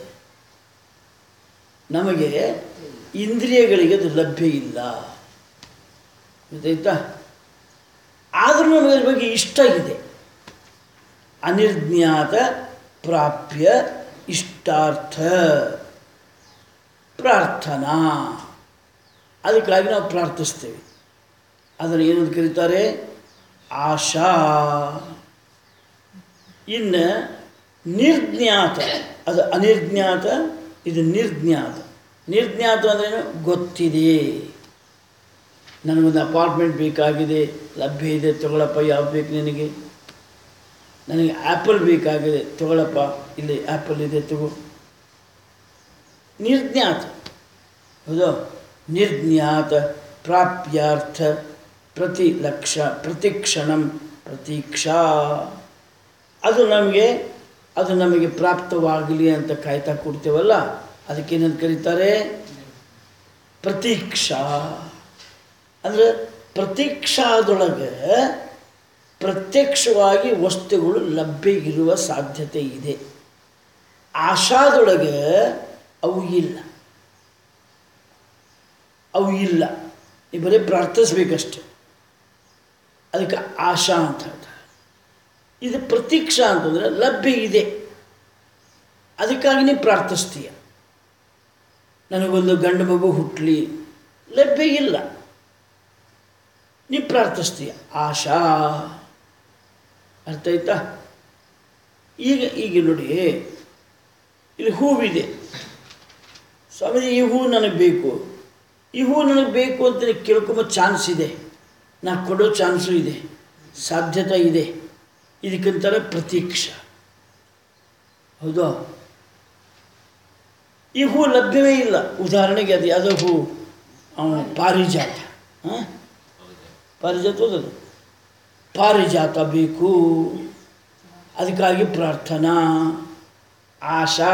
ನಮಗೆ ಇಂದ್ರಿಯಗಳಿಗೆ ಅದು ಲಭ್ಯ ಇಲ್ಲ ಗೊತ್ತಾಯ್ತಾ ಆದರೂ ನಮಗೆ ಅದ್ರ ಬಗ್ಗೆ ಇಷ್ಟ ಇದೆ ಅನಿರ್ಜ್ಞಾತ ಪ್ರಾಪ್ಯ ಇಷ್ಟಾರ್ಥ ಪ್ರಾರ್ಥನಾ ಅದಕ್ಕಾಗಿ ನಾವು ಪ್ರಾರ್ಥಿಸ್ತೇವೆ ಅದನ್ನು ಏನಂತ ಕರೀತಾರೆ ಆಶಾ ಇನ್ನು ನಿರ್ಜ್ಞಾತ ಅದು ಅನಿರ್ಜ್ಞಾತ ಇದು ನಿರ್ಜ್ಞಾತ ನಿರ್ಜ್ಞಾತ ಅಂದ್ರೇನು ಗೊತ್ತಿದೆ ನನಗೊಂದು ಅಪಾರ್ಟ್ಮೆಂಟ್ ಬೇಕಾಗಿದೆ ಲಭ್ಯ ಇದೆ ತಗೊಳಪ್ಪ ಯಾವ್ದು ಬೇಕು ನಿನಗೆ ನನಗೆ ಆ್ಯಪಲ್ ಬೇಕಾಗಿದೆ ತಗೊಳಪ್ಪ ಇಲ್ಲಿ ಆ್ಯಪಲ್ ಇದೆ ತಗೋ ನಿರ್ಜ್ಞಾತ ಹೌದು ನಿರ್ಜ್ಞಾತ ಪ್ರಾಪ್ಯಾರ್ಥ ಪ್ರತಿಲಕ್ಷ ಪ್ರತಿಕ್ಷಣಂ ಪ್ರತೀಕ್ಷಾ ಅದು ನಮಗೆ ಅದು ನಮಗೆ ಪ್ರಾಪ್ತವಾಗಲಿ ಅಂತ ಕಾಯ್ತಾ ಕೊಡ್ತೇವಲ್ಲ ಅದಕ್ಕೇನಂತ ಕರೀತಾರೆ ಪ್ರತೀಕ್ಷಾ ಅಂದರೆ ಪ್ರತೀಕ್ಷಾದೊಳಗೆ ಪ್ರತ್ಯಕ್ಷವಾಗಿ ವಸ್ತುಗಳು ಲಭ್ಯ ಇರುವ ಸಾಧ್ಯತೆ ಇದೆ ಆಶಾದೊಳಗೆ ಅವು ಇಲ್ಲ ಅವು ಇಲ್ಲ ನೀವು ಬರೀ ಪ್ರಾರ್ಥಿಸ್ಬೇಕಷ್ಟೆ ಅದಕ್ಕೆ ಆಶಾ ಅಂತ ಹೇಳ್ತಾರೆ ಇದು ಪ್ರತೀಕ್ಷಾ ಅಂತಂದರೆ ಲಭ್ಯ ಇದೆ ಅದಕ್ಕಾಗಿ ನೀವು ಪ್ರಾರ್ಥಿಸ್ತೀಯ ನನಗೊಂದು ಗಂಡು ಮಗು ಹುಟ್ಟಲಿ ಲಭ್ಯ ಇಲ್ಲ ನೀವು ಪ್ರಾರ್ಥಿಸ್ತೀಯ ಆಶಾ ಅರ್ಥ ಆಯ್ತಾ ಈಗ ಈಗ ನೋಡಿ ಇಲ್ಲಿ ಹೂವಿದೆ ಸ್ವಾಮೀಜಿ ಈ ಹೂವು ನನಗೆ ಬೇಕು ಈ ಹೂವು ನನಗೆ ಬೇಕು ಅಂತ ಕೇಳ್ಕೊಂಬ ಚಾನ್ಸ್ ಇದೆ ನಾ ಕೊಡೋ ಚಾನ್ಸು ಇದೆ ಸಾಧ್ಯತೆ ಇದೆ ಇದಕ್ಕಂತಾರೆ ಪ್ರತೀಕ್ಷಾ ಹೌದಾ ಈ ಹೂ ಲಭ್ಯವೇ ಇಲ್ಲ ಉದಾಹರಣೆಗೆ ಅದು ಯಾವುದೋ ಹೂ ಅವನು ಪಾರಿಜಾತ ಹಾಂ ಪಾರಿಜಾತ ಹೋದದು ಪಾರಿಜಾತ ಬೇಕು ಅದಕ್ಕಾಗಿ ಪ್ರಾರ್ಥನಾ ಆಶಾ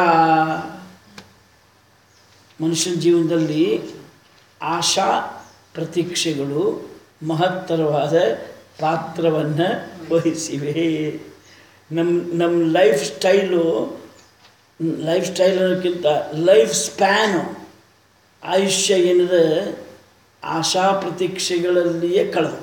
ಮನುಷ್ಯನ ಜೀವನದಲ್ಲಿ ಆಶಾ ಪ್ರತೀಕ್ಷೆಗಳು ಮಹತ್ತರವಾದ ಪಾತ್ರವನ್ನು ವಹಿಸಿವೆ ನಮ್ಮ ನಮ್ಮ ಲೈಫ್ ಸ್ಟೈಲು ಲೈಫ್ ಸ್ಟೈಲ್ ಅನ್ನೋಕ್ಕಿಂತ ಲೈಫ್ ಸ್ಪ್ಯಾನು ಆಯುಷ್ಯ ಏನಿದೆ ಆಶಾ ಪ್ರತೀಕ್ಷೆಗಳಲ್ಲಿಯೇ ಕಳೆದೋಗ್ತದೆ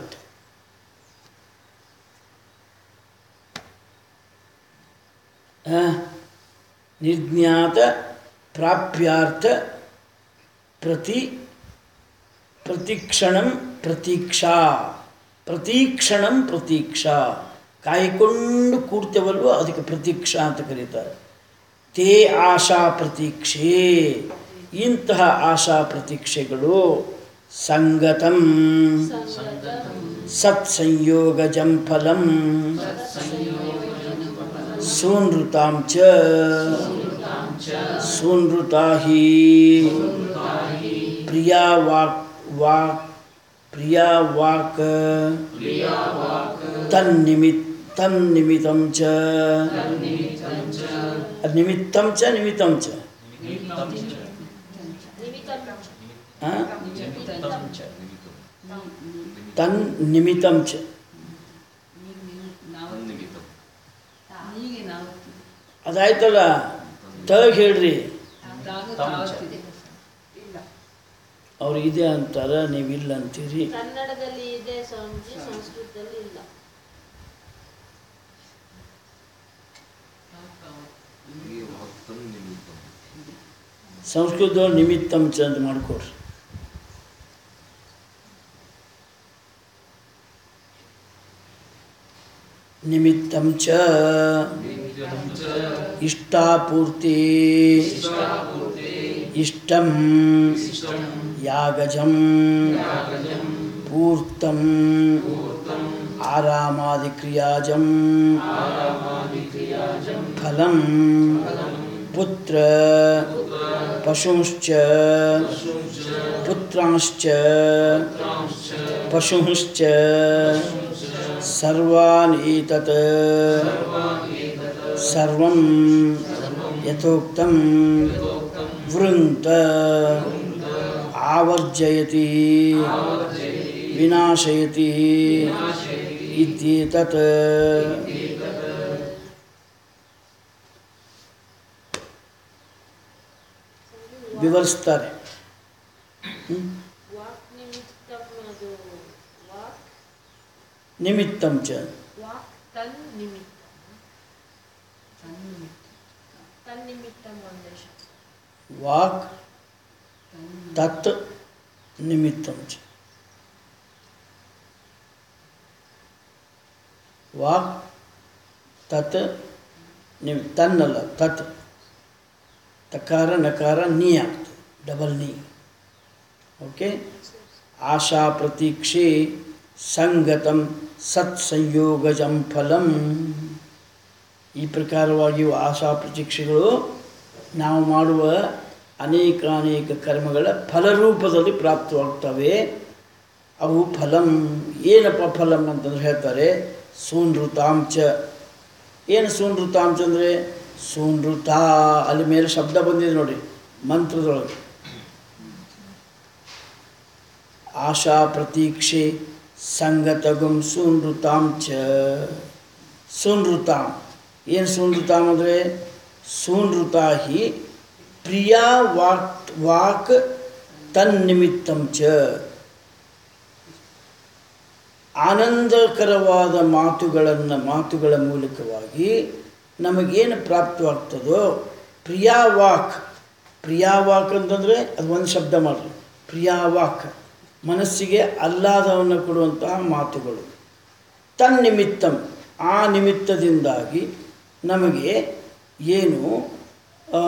ಆ, ನಿರ್ಜ್ಞಾತ ಪ್ರಾಪ್ಯಾರ್ಥ ಪ್ರತಿ ಪ್ರತಿಕ್ಷಣಂ ಪ್ರತೀಕ್ಷಾ ಪ್ರತೀಕ್ಷಣಂ ಪ್ರತೀಕ್ಷಾ ಕಾಯ್ಕೊಂಡು ಕೂಡ್ತೇವಲ್ವೋ ಅದಕ್ಕೆ ಪ್ರತೀಕ್ಷಾ ಅಂತ ಕರೀತಾರೆ ತೇ ಆಶಾ ಪ್ರತೀಕ್ಷೆ ಇಂತಹ ಆಶಾ ಪ್ರತೀಕ್ಷೆಗಳು ಸಂಗತಂ ಸತ್ಸಂಯೋಗಜಂ ಫಲಂ ಸೂನೃತಾಂ ಚ ಸೂನೃತಾ ಹಿ ಪ್ರಿಯಾ ವಾಕ್ ವಾಕ್ ಪ್ರಿಯಾ ವಾಕ್ ತನ್ನಿಮಿತ್ ತನ್ನಿಮಿತ್ತಂ ಚ ಅದ್ ನಿಮಿತ್ತಂ ಚ ನಿಮಿತ್ತಂ ಚ ಆ? ತನ್ ನಿಮಿತ್ತಂ ಚ ನಾವು ನಿಮಿತ್ತ ಹೀಗೆ ನಾವು ಅದಾಯ್ತಲ್ಲ ತಗ್ ಹೇಳ್ರಿ ತಾವು ತಾವತ್ತಿದೆ ಅವ್ರು ಇದೆ ಅಂತಾರ ನೀವಿಲ್ಲ ಅಂತೀರಿ ಕನ್ನಡದಲ್ಲಿ ಇದೆ ಸ್ವಾಮೀಜಿ ಸಂಸ್ಕೃತದಲ್ಲಿ ಇಲ್ಲ ಈ ಭಕ್ತನ್ ನಿಮಿತ್ತ ಸಂಸ್ಕೃತದವ್ರು ನಿಮಿತ್ತಂ ಚ ಅಂತ ಮಾಡಿಕೊಡ್ರಿ ನಿಮಿತ್ತಂ ಚ ಇಷ್ಟಾಪೂರ್ತಿ ಇಷ್ಟಂ ಯಾಗಜಂ ಪೂರ್ತಂ ಆರಾಮಾದಿಕ್ರಿಯಾಜಂ ಫಲಂ ಪುತ್ರ ಪಶುಂಶ್ಚ ಪುತ್ರಾಂಶ್ಚ ಪಶುಂಶ್ಚ ಸರ್ವಾನ್ ಏತತ್ ಸರ್ವಂ ಯಥೋಕ್ತಂ ವೃಂತ ಆವರ್ಜಯತಿ ವಿನಾಶಯತಿ ಇತ್ಯೇತತ್ ವಿವರಿಸ್ತಾರೆ ಹ್ಮ್? ವಾಕ್ ನಿಮಿತ್ತಂ ಅದು ವಾಕ್ ನಿಮಿತ್ತಂ ಚ ವಾಕ್ ತನ್ ನಿಮಿತ್ತ ತನ್ನಿಮಿತ್ತ ತನ್ನಿಮಿತ್ತಂ ಅಂದ್ರೆ ವಾಕ್ ತತ್ ನಿಮಿತ್ತಂ ಚ ವಾಕ್ ತತ್ ನಿಮ್ ತನ್ನಲ್ಲ ತತ್ ತಕಾರ ನಕಾರ ನೀ ಆಗ್ತದೆ ಡಬಲ್ ನೀ ಓಕೆ ಆಶಾ ಪ್ರತೀಕ್ಷೆ ಸಂಗತಂ ಸತ್ಸಂಯೋಗಜಂ ಫಲಂ ಈ ಪ್ರಕಾರವಾಗಿಯೂ ಆಶಾ ಪ್ರತೀಕ್ಷೆಗಳು ನಾವು ಮಾಡುವ ಅನೇಕ ಅನೇಕ ಕರ್ಮಗಳ ಫಲರೂಪದಲ್ಲಿ ಪ್ರಾಪ್ತವಾಗ್ತವೆ ಅವು ಫಲಂ ಏನಪ್ಪ ಫಲಂ ಅಂತಂದ್ರೆ ಹೇಳ್ತಾರೆ ಸೂನೃತಾಂಚ ಏನು ಸೂನೃತಾಂಚ ಅಂದರೆ ಸೂನೃತ ಅಲ್ಲಿ ಮೇಲೆ ಶಬ್ದ ಬಂದಿದೆ ನೋಡಿ ಮಂತ್ರದೊಳಗೆ ಆಶಾ ಪ್ರತೀಕ್ಷೆ ಸಂಗತಗುಂ ಸೂನೃತಾಂಚ ಸೂನೃತಾಂ ಏನು ಸೂನೃತಾಂ ಅಂದರೆ ಸೂನೃತಾ ಹಿ ಪ್ರಿಯಾ ವಾಕ್ ವಾಕ್ ತನ್ನಿಮಿತ್ತಂ ಚ ಆನಂದಕರವಾದ ಮಾತುಗಳನ್ನು ಮಾತುಗಳ ಮೂಲಕವಾಗಿ ನಮಗೇನು ಪ್ರಾಪ್ತವಾಗ್ತದೋ ಪ್ರಿಯಾ ವಾಕ್ ಪ್ರಿಯಾ ವಾಕ್ ಅಂತಂದರೆ ಅದು ಒಂದು ಶಬ್ದ ಮಾಡಿರಿ ಪ್ರಿಯಾ ವಾಕ್ ಮನಸ್ಸಿಗೆ ಆಹ್ಲಾದವನ್ನು ಕೊಡುವಂತಹ ಮಾತುಗಳು ತನ್ನಿಮಿತ್ತಂ ಆ ನಿಮಿತ್ತದಿಂದಾಗಿ ನಮಗೆ ಏನು ಆ,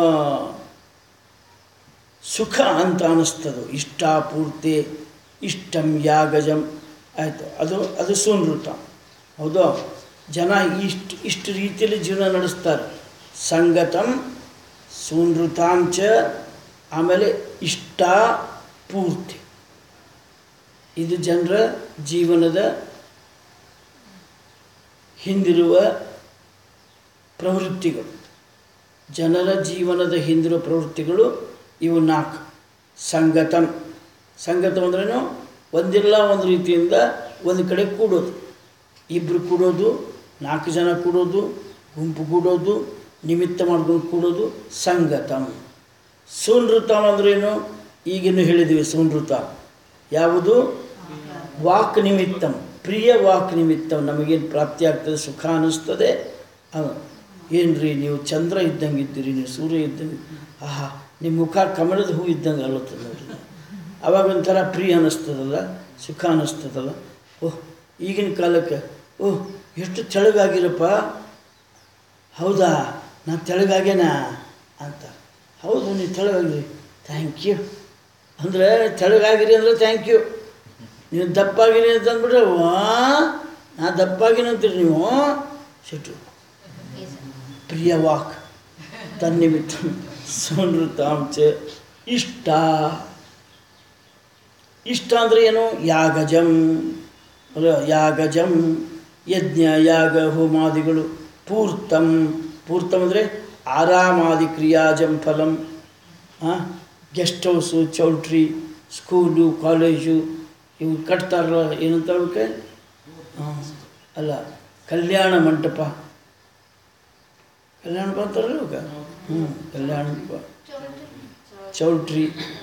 ಸುಖ ಅಂತ ಅನ್ನಿಸ್ತದೋ ಇಷ್ಟಾಪೂರ್ತಿ ಇಷ್ಟಂ ಯಾಗಜಂ ಆಯಿತು ಅದು ಅದು ಸೂನೃತ ಹೌದು ಜನ ಇಷ್ಟು ಇಷ್ಟು ರೀತಿಯಲ್ಲಿ ಜೀವನ ನಡೆಸ್ತಾರೆ ಸಂಗತಂ ಸೂನೃತಾಂಚ ಆಮೇಲೆ ಇಷ್ಟ ಪೂರ್ತಿ ಇದು ಜನರ ಜೀವನದ ಹಿಂದಿರುವ ಪ್ರವೃತ್ತಿಗಳು ಜನರ ಜೀವನದ ಹಿಂದಿರುವ ಪ್ರವೃತ್ತಿಗಳು ಇವು ನಾಲ್ಕು ಸಂಗತಂ ಸಂಗತಂ ಅಂದ್ರೇನು ಒಂದಿಲ್ಲ ಒಂದು ರೀತಿಯಿಂದ ಒಂದು ಕಡೆ ಕೂಡೋದು ಇಬ್ಬರು ಕೂಡೋದು ನಾಲ್ಕು ಜನ ಕೂಡೋದು ಗುಂಪು ಕೂಡೋದು ನಿಮಿತ್ತ ಮಾಡ್ಕೊಂಡು ಕೂಡೋದು ಸಂಗತಂ ಸೂನೃತಂ ಅಂದ್ರೇನು ಈಗಿನ್ನು ಹೇಳಿದ್ವಿ ಸೂನೃತ ಯಾವುದು ವಾಕ್ ನಿಮಿತ್ತಂ ಪ್ರಿಯ ವಾಕ್ ನಿಮಿತ್ತಂ ನಮಗೇನು ಪ್ರಾಪ್ತಿ ಆಗ್ತದೆ ಸುಖ ಅನ್ನಿಸ್ತದೆ ಅವ ಏನ್ರಿ ನೀವು ಚಂದ್ರ ಇದ್ದಂಗೆ ಇದ್ದೀರಿ ನೀವು ಸೂರ್ಯ ಇದ್ದಂಗೆ ಆಹಾ ನಿಮ್ಮ ಮುಖ ಕಮಲದ ಹೂ ಇದ್ದಂಗೆ ಅಲ್ಲತ್ತದ ನೋಡ್ರಿ ಅವಾಗ ಒಂಥರ ಪ್ರಿಯ ಅನ್ನಿಸ್ತದಲ್ಲ ಸುಖ ಅನ್ನಿಸ್ತದಲ್ಲ ಓಹ್ ಈಗಿನ ಕಾಲಕ್ಕೆ ಓಹ್ ಎಷ್ಟು ತೆಳಗಾಗಿರಪ್ಪ ಹೌದಾ ನಾನು ತೆಳಗಾಗೇನಾ ಅಂತ ಹೌದು ನೀವು ತೆಳಗಾಗಿರಿ ಥ್ಯಾಂಕ್ ಯು ಅಂದರೆ ತೆಳಗಾಗಿರಿ ಅಂದರೆ ಥ್ಯಾಂಕ್ ಯು ನೀವು ದಪ್ಪಾಗಿರಿ ಅಂತ ಅಂದ್ಬಿಟ್ರೆ ವಾ ನಾ ದಪ್ಪಾಗಿನಿ ಅಂತೀರಿ ನೀವು ಸಿಟ್ಟು ಪ್ರಿಯ ವಾಕ್ ತನ್ನಿಮಿತ್ತ ಸೋನೃತಾಂಚ ಇಷ್ಟ ಇಷ್ಟ ಅಂದರೆ ಏನು ಯಾಗಜಂ ಅಲ್ಲ ಯಾಗಜಂ ಯಜ್ಞ ಯಾಗ ಹೋಮಾದಿಗಳು ಪೂರ್ತಂ ಪೂರ್ತಂ ಅಂದರೆ ಆರಾಮಾದಿ ಕ್ರಿಯಾಜಂ ಫಲಂ guest house choultry school college ಇವು ಕಟ್ತಾರಲ್ಲ ಏನಂತ ಅವಕ್ಕೆ ಅಲ್ಲ ಕಲ್ಯಾಣ ಮಂಟಪ ಕಲ್ಯಾಣ ಮಂಟಪ ಅಂತಾರಲ್ಲ ಇವಾಗ ಹ್ಞೂ ಕಲ್ಯಾಣ ಮಂಟಪ ಚೌಲ್ಟ್ರಿ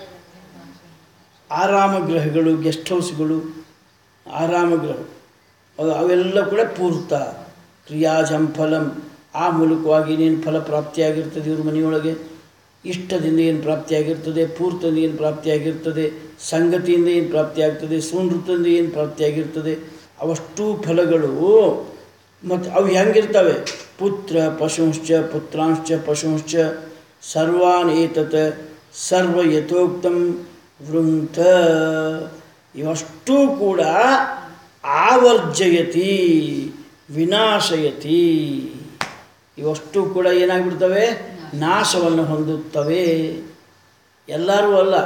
ಆರಾಮಗೃಹಗಳು ಗೆಸ್ಟ್ ಹೌಸ್ಗಳು ಆರಾಮಗೃಹ ಅದು ಅವೆಲ್ಲ ಕೂಡ ಪೂರ್ತ ಕ್ರಿಯಾಜಂ ಫಲಂ ಆ ಮೂಲಕವಾಗಿ ಏನೇನು ಫಲ ಪ್ರಾಪ್ತಿಯಾಗಿರ್ತದೆ ಇವ್ರ ಮನೆಯೊಳಗೆ ಇಷ್ಟದಿಂದ ಏನು ಪ್ರಾಪ್ತಿಯಾಗಿರ್ತದೆ ಪೂರ್ತದಿಂದ ಏನು ಪ್ರಾಪ್ತಿಯಾಗಿರ್ತದೆ ಸಂಗತಿಯಿಂದ ಏನು ಪ್ರಾಪ್ತಿಯಾಗ್ತದೆ ಸೂನೃತದಿಂದ ಏನು ಪ್ರಾಪ್ತಿಯಾಗಿರ್ತದೆ ಅವಷ್ಟೂ ಫಲಗಳು ಮತ್ತು ಅವು ಹೆಂಗಿರ್ತವೆ ಪುತ್ರ ಪಶುಂಶ್ಚ ಪುತ್ರಾಂಶ್ಚ ಪಶುಂಶ್ಚ ಸರ್ವಾನ್ ಏತತ್ ಸರ್ವ ಯಥೋಕ್ತಂ ವೃಂತ ಇವಷ್ಟೂ ಕೂಡ ಆವರ್ಜಯತಿ ವಿನಾಶಯತಿ ಇವಷ್ಟು ಕೂಡ ಏನಾಗ್ಬಿಡ್ತವೆ ನಾಶವನ್ನು ಹೊಂದುತ್ತವೆ ಎಲ್ಲರೂ ಅಲ್ಲ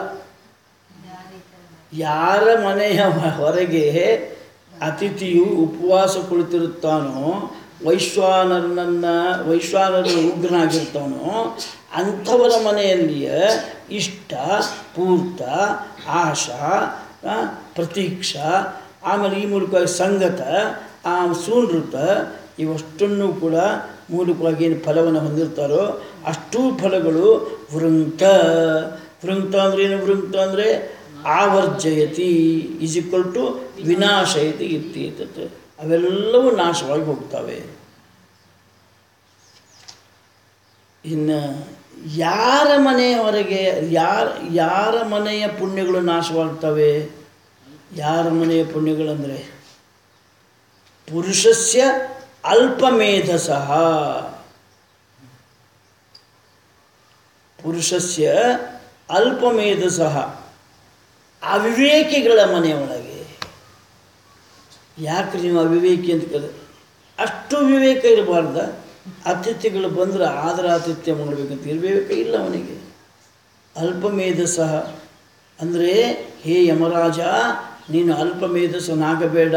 ಯಾರ ಮನೆಯ ಹೊರಗೆ ಅತಿಥಿಯು ಉಪವಾಸ ಕುಳಿತಿರುತ್ತಾನೋ ವೈಶ್ವಾನರನನ್ನ ವೈಶ್ವಾನರನ ಉಗ್ರನಾಗಿರ್ತಾನೋ ಅಂಥವರ ಮನೆಯಲ್ಲಿಯ ಇಷ್ಟ ಪೂರ್ತ ಆಶಾ ಆ, ಪ್ರತೀಕ್ಷಾ ಆಮೇಲೆ ಈ ಮೂಲಕವಾಗಿ ಸಂಗತ ಆ ಸೂನೃತ ಇವಷ್ಟನ್ನು ಕೂಡ ಮೂಲಕವಾಗಿ ಏನು ಫಲವನ್ನು ಹೊಂದಿರ್ತಾರೋ ಅಷ್ಟೂ ಫಲಗಳು ವೃಂತ ವೃಂತ ಅಂದ್ರೆ ಏನು ವೃಂತ ಅಂದರೆ ಆವರ್ಜಯತಿ ಈಸ್ ಈಕ್ವಲ್ ಟು ವಿನಾಶಯತಿ ಇತ್ಯೇತತ್ ಅವೆಲ್ಲವೂ ನಾಶವಾಗಿ ಹೋಗ್ತವೆ ಇನ್ನು ಯಾರ ಮನೆಯ ಹೊರಗೆ ಯಾರ ಯಾರ ಮನೆಯ ಪುಣ್ಯಗಳು ನಾಶವಾಗ್ತವೆ ಯಾರ ಮನೆಯ ಪುಣ್ಯಗಳಂದರೆ ಪುರುಷಸ್ಯ ಅಲ್ಪಮೇಧಸಃ ಪುರುಷಸ್ಯ ಅಲ್ಪಮೇಧಸಃ ಅವಿವೇಕಿಗಳ ಮನೆಯೊಳಗೆ ಯಾಕೆ ನೀವು ಅವಿವೇಕಿ ಅಂತ ಕೇಳಿದ್ರೆ ಅಷ್ಟು ವಿವೇಕ ಇರಬಾರ್ದ ಅತಿಥಿಗಳು ಬಂದ್ರೆ ಆದರ ಆತಿಥ್ಯ ಮಾಡಬೇಕಂತ ಇರಬೇಕು ಇಲ್ಲ ಅವನಿಗೆ ಅಲ್ಪಮೇಧಸಃ ಅಂದರೆ ಹೇ ಯಮರಾಜ ನೀನು ಅಲ್ಪಮೇಧಸನಾಗಬೇಡ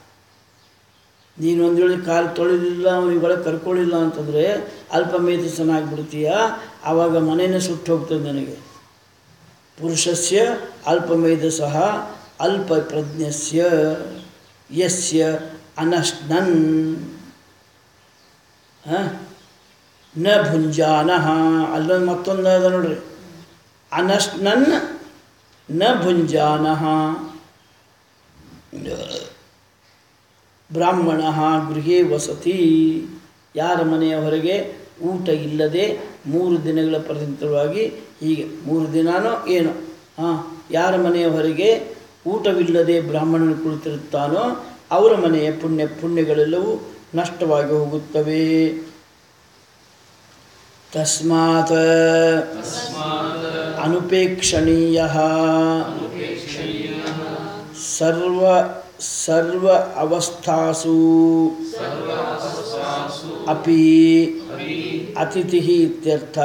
ನೀನು ಒಂದು ವೇಳೆ ಕಾಲು ತೊಳೆದಿಲ್ಲ ಅವನಿಗೆ ಒಳಗೆ ಕರ್ಕೊಳ್ಳಿಲ್ಲ ಅಂತಂದರೆ ಅಲ್ಪಮೇಧಸನಾಗಿಬಿಡ್ತೀಯ ಆವಾಗ ಮನೆಯೇ ಸುಟ್ಟು ಹೋಗ್ತದೆ ನನಗೆ ಪುರುಷಸ್ಯ ಅಲ್ಪಮೇಧಸಃ ಅಲ್ಪ ಪ್ರಜ್ಞಸ್ಯ ಯಸ್ಯ ಅನಶ್ನನ್ ಹ? ನ ಭುಂಜಾನಃ ಅಲ್ಲೊಂದು ಮತ್ತೊಂದು ಅದ ನೋಡ್ರಿ ಅನಶ್ನನ್ ನ ಭುಂಜಾನಃ ಬ್ರಾಹ್ಮಣ ಗೃಹೇ ವಸತಿ ಯಾರ ಮನೆಯ ಹೊರಗೆ ಊಟ ಇಲ್ಲದೆ ಮೂರು ದಿನಗಳ ಪರ್ಯಂತರವಾಗಿ ಹೀಗೆ ಮೂರು ದಿನಾನೋ ಏನೋ ಹಾಂ ಯಾರ ಮನೆಯ ಹೊರಗೆ ಊಟವಿಲ್ಲದೆ ಬ್ರಾಹ್ಮಣನು ಕುಳಿತಿರುತ್ತಾನೋ ಅವರ ಮನೆಯ ಪುಣ್ಯ ಪುಣ್ಯಗಳೆಲ್ಲವೂ ನಷ್ಟವಾಗಿ ಹೋಗುತ್ತವೆ ತಸ್ಮಾತ್ ಅನುಪೇಕ್ಷಣೀಯ ಸರ್ವ ಸರ್ವ ಅವಸ್ಥಾಸು ಅಪಿ ಅತಿಥಿ ಇತ್ಯರ್ಥ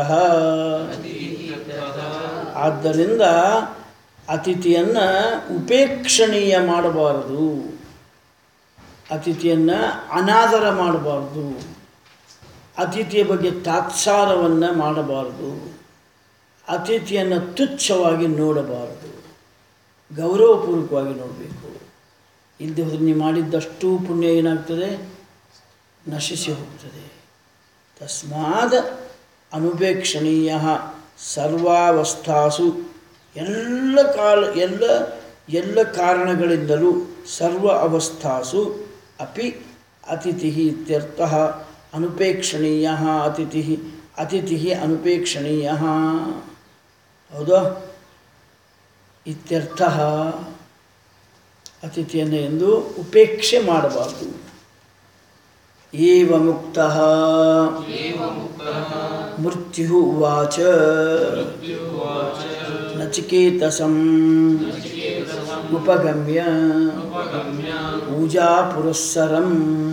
ಆದ್ದರಿಂದ ಅತಿಥಿಯನ್ನು ಉಪೇಕ್ಷಣೀಯ ಮಾಡಬಾರದು ಅತಿಥಿಯನ್ನು ಅನಾದರ ಮಾಡಬಾರ್ದು ಅತಿಥಿಯ ಬಗ್ಗೆ ತಾತ್ಸಾರವನ್ನು ಮಾಡಬಾರದು ಅತಿಥಿಯನ್ನು ತುಚ್ಛವಾಗಿ ನೋಡಬಾರದು ಗೌರವಪೂರ್ವಕವಾಗಿ ನೋಡಬೇಕು ಇಲ್ಲದೆ ಹೋದರೆ ನೀವು ಮಾಡಿದ್ದಷ್ಟು ಪುಣ್ಯ ಏನಾಗ್ತದೆ ನಶಿಸಿ ಹೋಗ್ತದೆ ತಸ್ಮಾದ ಅನುಪೇಕ್ಷಣೀಯ ಸರ್ವಾವಸ್ಥಾಸು ಎಲ್ಲ ಕಾಲ ಎಲ್ಲ ಎಲ್ಲ ಕಾರಣಗಳಿಂದಲೂ ಸರ್ವ ಅವಸ್ಥಾಸು ಅಪಿ ಅತಿಥಿ ಇತ್ಯರ್ಥ ಅನುಪೇಕ್ಷಣೀಯ ಅತಿಥಿ ಅತಿಥಿ ಅನುಪೇಕ್ಷಣೀಯ ಹೌದಾ ಇತ್ಯರ್ಥ ಅತಿಥಿಯನ್ನು ಎಂದು ಉಪೇಕ್ಷೆ ಮಾಡಬಾರದು ಏವ ಮುಕ್ತ ಮೃತ್ಯು ಉವಾಚ ನಚಿಕೇತಸಂ ಉಪಗಮ್ಯ ಪೂಜಾ ಪುರಸ್ಸರಂ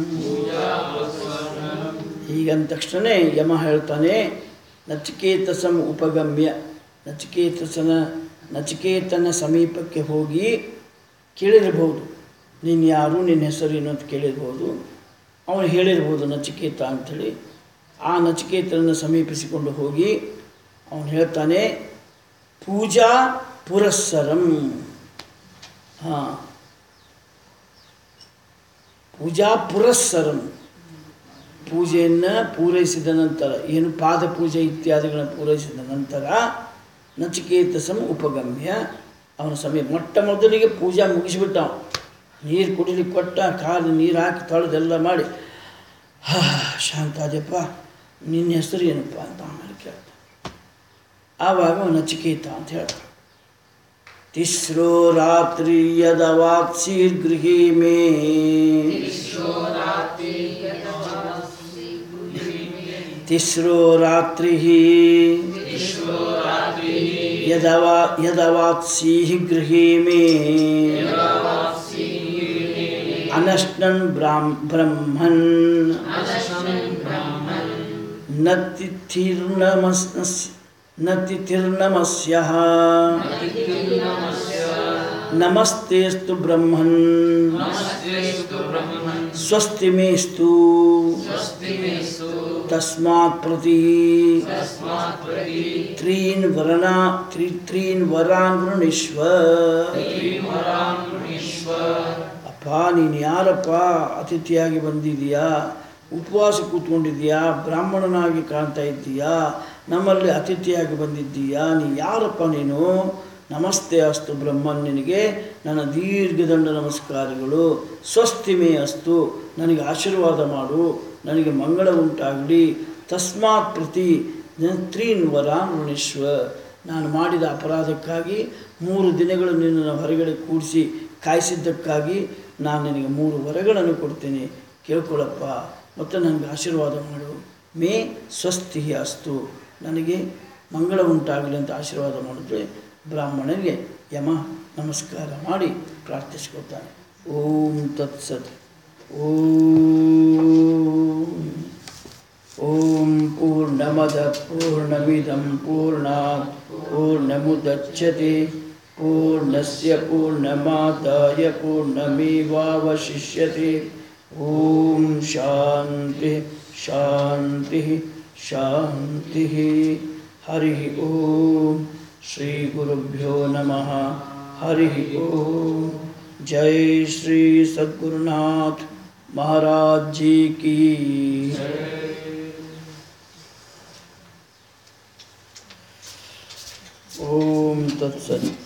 ಹೀಗಂದ ತಕ್ಷಣ ಯಮ ಹೇಳ್ತಾನೆ ನಚಿಕೇತಸಂ ಉಪಗಮ್ಯ ನಚಿಕೇತಸನ ನಚಿಕೇತನ ಸಮೀಪಕ್ಕೆ ಹೋಗಿ ಕೇಳಿರ್ಬೋದು ನೀನು ಯಾರು ನಿನ್ನ ಹೆಸರೇನು ಅಂತ ಕೇಳಿರ್ಬೋದು ಅವನು ಹೇಳಿರ್ಬೋದು ನಚಿಕೇತ ಅಂಥೇಳಿ ಆ ನಚಿಕೇತನನ್ನು ಸಮೀಪಿಸಿಕೊಂಡು ಹೋಗಿ ಅವನು ಹೇಳ್ತಾನೆ ಪೂಜಾ ಪುರಸ್ಸರಂ ಹಾಂ ಪೂಜಾ ಪುರಸ್ಸರಂ ಪೂಜೆಯನ್ನು ಪೂರೈಸಿದ ನಂತರ ಏನು ಪಾದ ಪೂಜೆ ಇತ್ಯಾದಿಗಳನ್ನು ಪೂರೈಸಿದ ನಂತರ ನಚಿಕೇತಸಂ ಉಪಗಮ್ಯ ಅವನ ಸಮಯ ಮೊಟ್ಟ ಮೊದಲಿಗೆ ಪೂಜಾ ಮುಗಿಸಿಬಿಟ್ಟ ಅವ. ನೀರು ಕುಡಿಲಿಕ್ಕೆ ಕೊಟ್ಟ ಕಾಲು ನೀರು ಹಾಕಿ ತೊಳೆದೆಲ್ಲ ಮಾಡಿ ಹಾ ಶಾಂತಾದಪ್ಪ ನಿನ್ನ ಹೆಸರು ಏನಪ್ಪ ಅಂತ ಆಮೇಲೆ ಕೇಳ್ತ ಆವಾಗ ಅವ ನಚಿಕೇತ ಅಂತ ಹೇಳ್ತಾನೆ ತಿಸ್ರೋ ರಾತ್ರಿ ಯದವಾತ್ಸೀರ್ಗೃಹೇ ಮೇ ತಿಸ್ರೋ ರಾತ್ರಿ ಯದವಾ ಯದವಾತ್ಸೀ ಗೃಹೇ ಮೇ ಅನಶ್ನನ್ ಬ್ರಾಹ್ಮ್ ಬ್ರಹ್ಮನ್ ನ ತಿಥಿರ್ನಮಸ್ ನ ತಿಥಿರ್ನಮಸ್ಯಃ ನಮಸ್ತೆಸ್ತು ಬ್ರಹ್ಮನ್ ಸ್ವಸ್ತಿ ಮೇಸ್ತು ತಸ್ಮಾತ್ ಪ್ರತಿ ತ್ರೀನ್ ವರಣ ತ್ರಿ ತ್ರೀನ್ ವರಾನ್ ವೃಣಿಶ್ವ ಅಪ್ಪ ನೀನು ಯಾರಪ್ಪ ಅತಿಥಿಯಾಗಿ ಬಂದಿದೀಯಾ ಉಪವಾಸ ಕೂತ್ಕೊಂಡಿದ್ದೀಯಾ ಬ್ರಾಹ್ಮಣನಾಗಿ ಕಾಣ್ತಾ ಇದ್ದೀಯಾ ನಮ್ಮಲ್ಲಿ ಅತಿಥಿಯಾಗಿ ಬಂದಿದ್ದೀಯಾ ನೀ ಯಾರಪ್ಪ ನೀನು ನಮಸ್ತೆ ಅಸ್ತು ಬ್ರಹ್ಮನ್ ನಿನಗೆ ನನ್ನ ದೀರ್ಘದಂಡ ನಮಸ್ಕಾರಗಳು ಸ್ವಸ್ತಿಮೇ ಅಸ್ತು ನನಗೆ ಆಶೀರ್ವಾದ ಮಾಡು ನನಗೆ ಮಂಗಳ ಉಂಟಾಗಲಿ ತಸ್ಮಾತ್ ಪ್ರತಿ ತ್ರೀನ್ ವರಾನ್ ವೃಣಿಶ್ವ ನಾನು ಮಾಡಿದ ಅಪರಾಧಕ್ಕಾಗಿ ಮೂರು ದಿನಗಳು ನಿನ್ನನ್ನು ಹೊರಗಡೆ ಕೂಡಿಸಿ ಕಾಯಿಸಿದ್ದಕ್ಕಾಗಿ ನಾನು ನಿನಗೆ ಮೂರು ವರಗಳನ್ನು ಕೊಡ್ತೀನಿ ಕೇಳ್ಕೊಳ್ಳಪ್ಪ ಮತ್ತು ನನಗೆ ಆಶೀರ್ವಾದ ಮಾಡು ಮೇ ಸ್ವಸ್ತಿ ಅಸ್ತು ನನಗೆ ಮಂಗಳ ಉಂಟಾಗಲಿ ಅಂತ ಆಶೀರ್ವಾದ ಮಾಡಿದ್ರೆ ಬ್ರಾಹ್ಮಣನಿಗೆ ಯಮ ನಮಸ್ಕಾರ ಮಾಡಿ ಪ್ರಾರ್ಥಿಸ್ಕೊತಾನೆ ಓಂ ತತ್ಸತ್ ಓಂ ಓಂ ಪೂರ್ಣಮದ ಪೂರ್ಣಮಿದಂ ಪೂರ್ಣಾತ್ ಪೂರ್ಣಮುದಚ್ಯತೆ ಪೂರ್ಣಸ್ಯ ಪೂರ್ಣಮಾದಾಯ ಪೂರ್ಣಮೇವಾವಶಿಷ್ಯತೆ ಓಂ ಶಾಂತಿ ಶಾಂತಿ ಶಾಂತಿ ಹರಿ ಓಂ ಶ್ರೀ ಗುರುಭ್ಯೋ ನಮಃ ಹರಿ ಓಂ ಜೈ ಶ್ರೀ ಸದ್ಗುರುನಾಥ महाराज जी की ओम तत्सत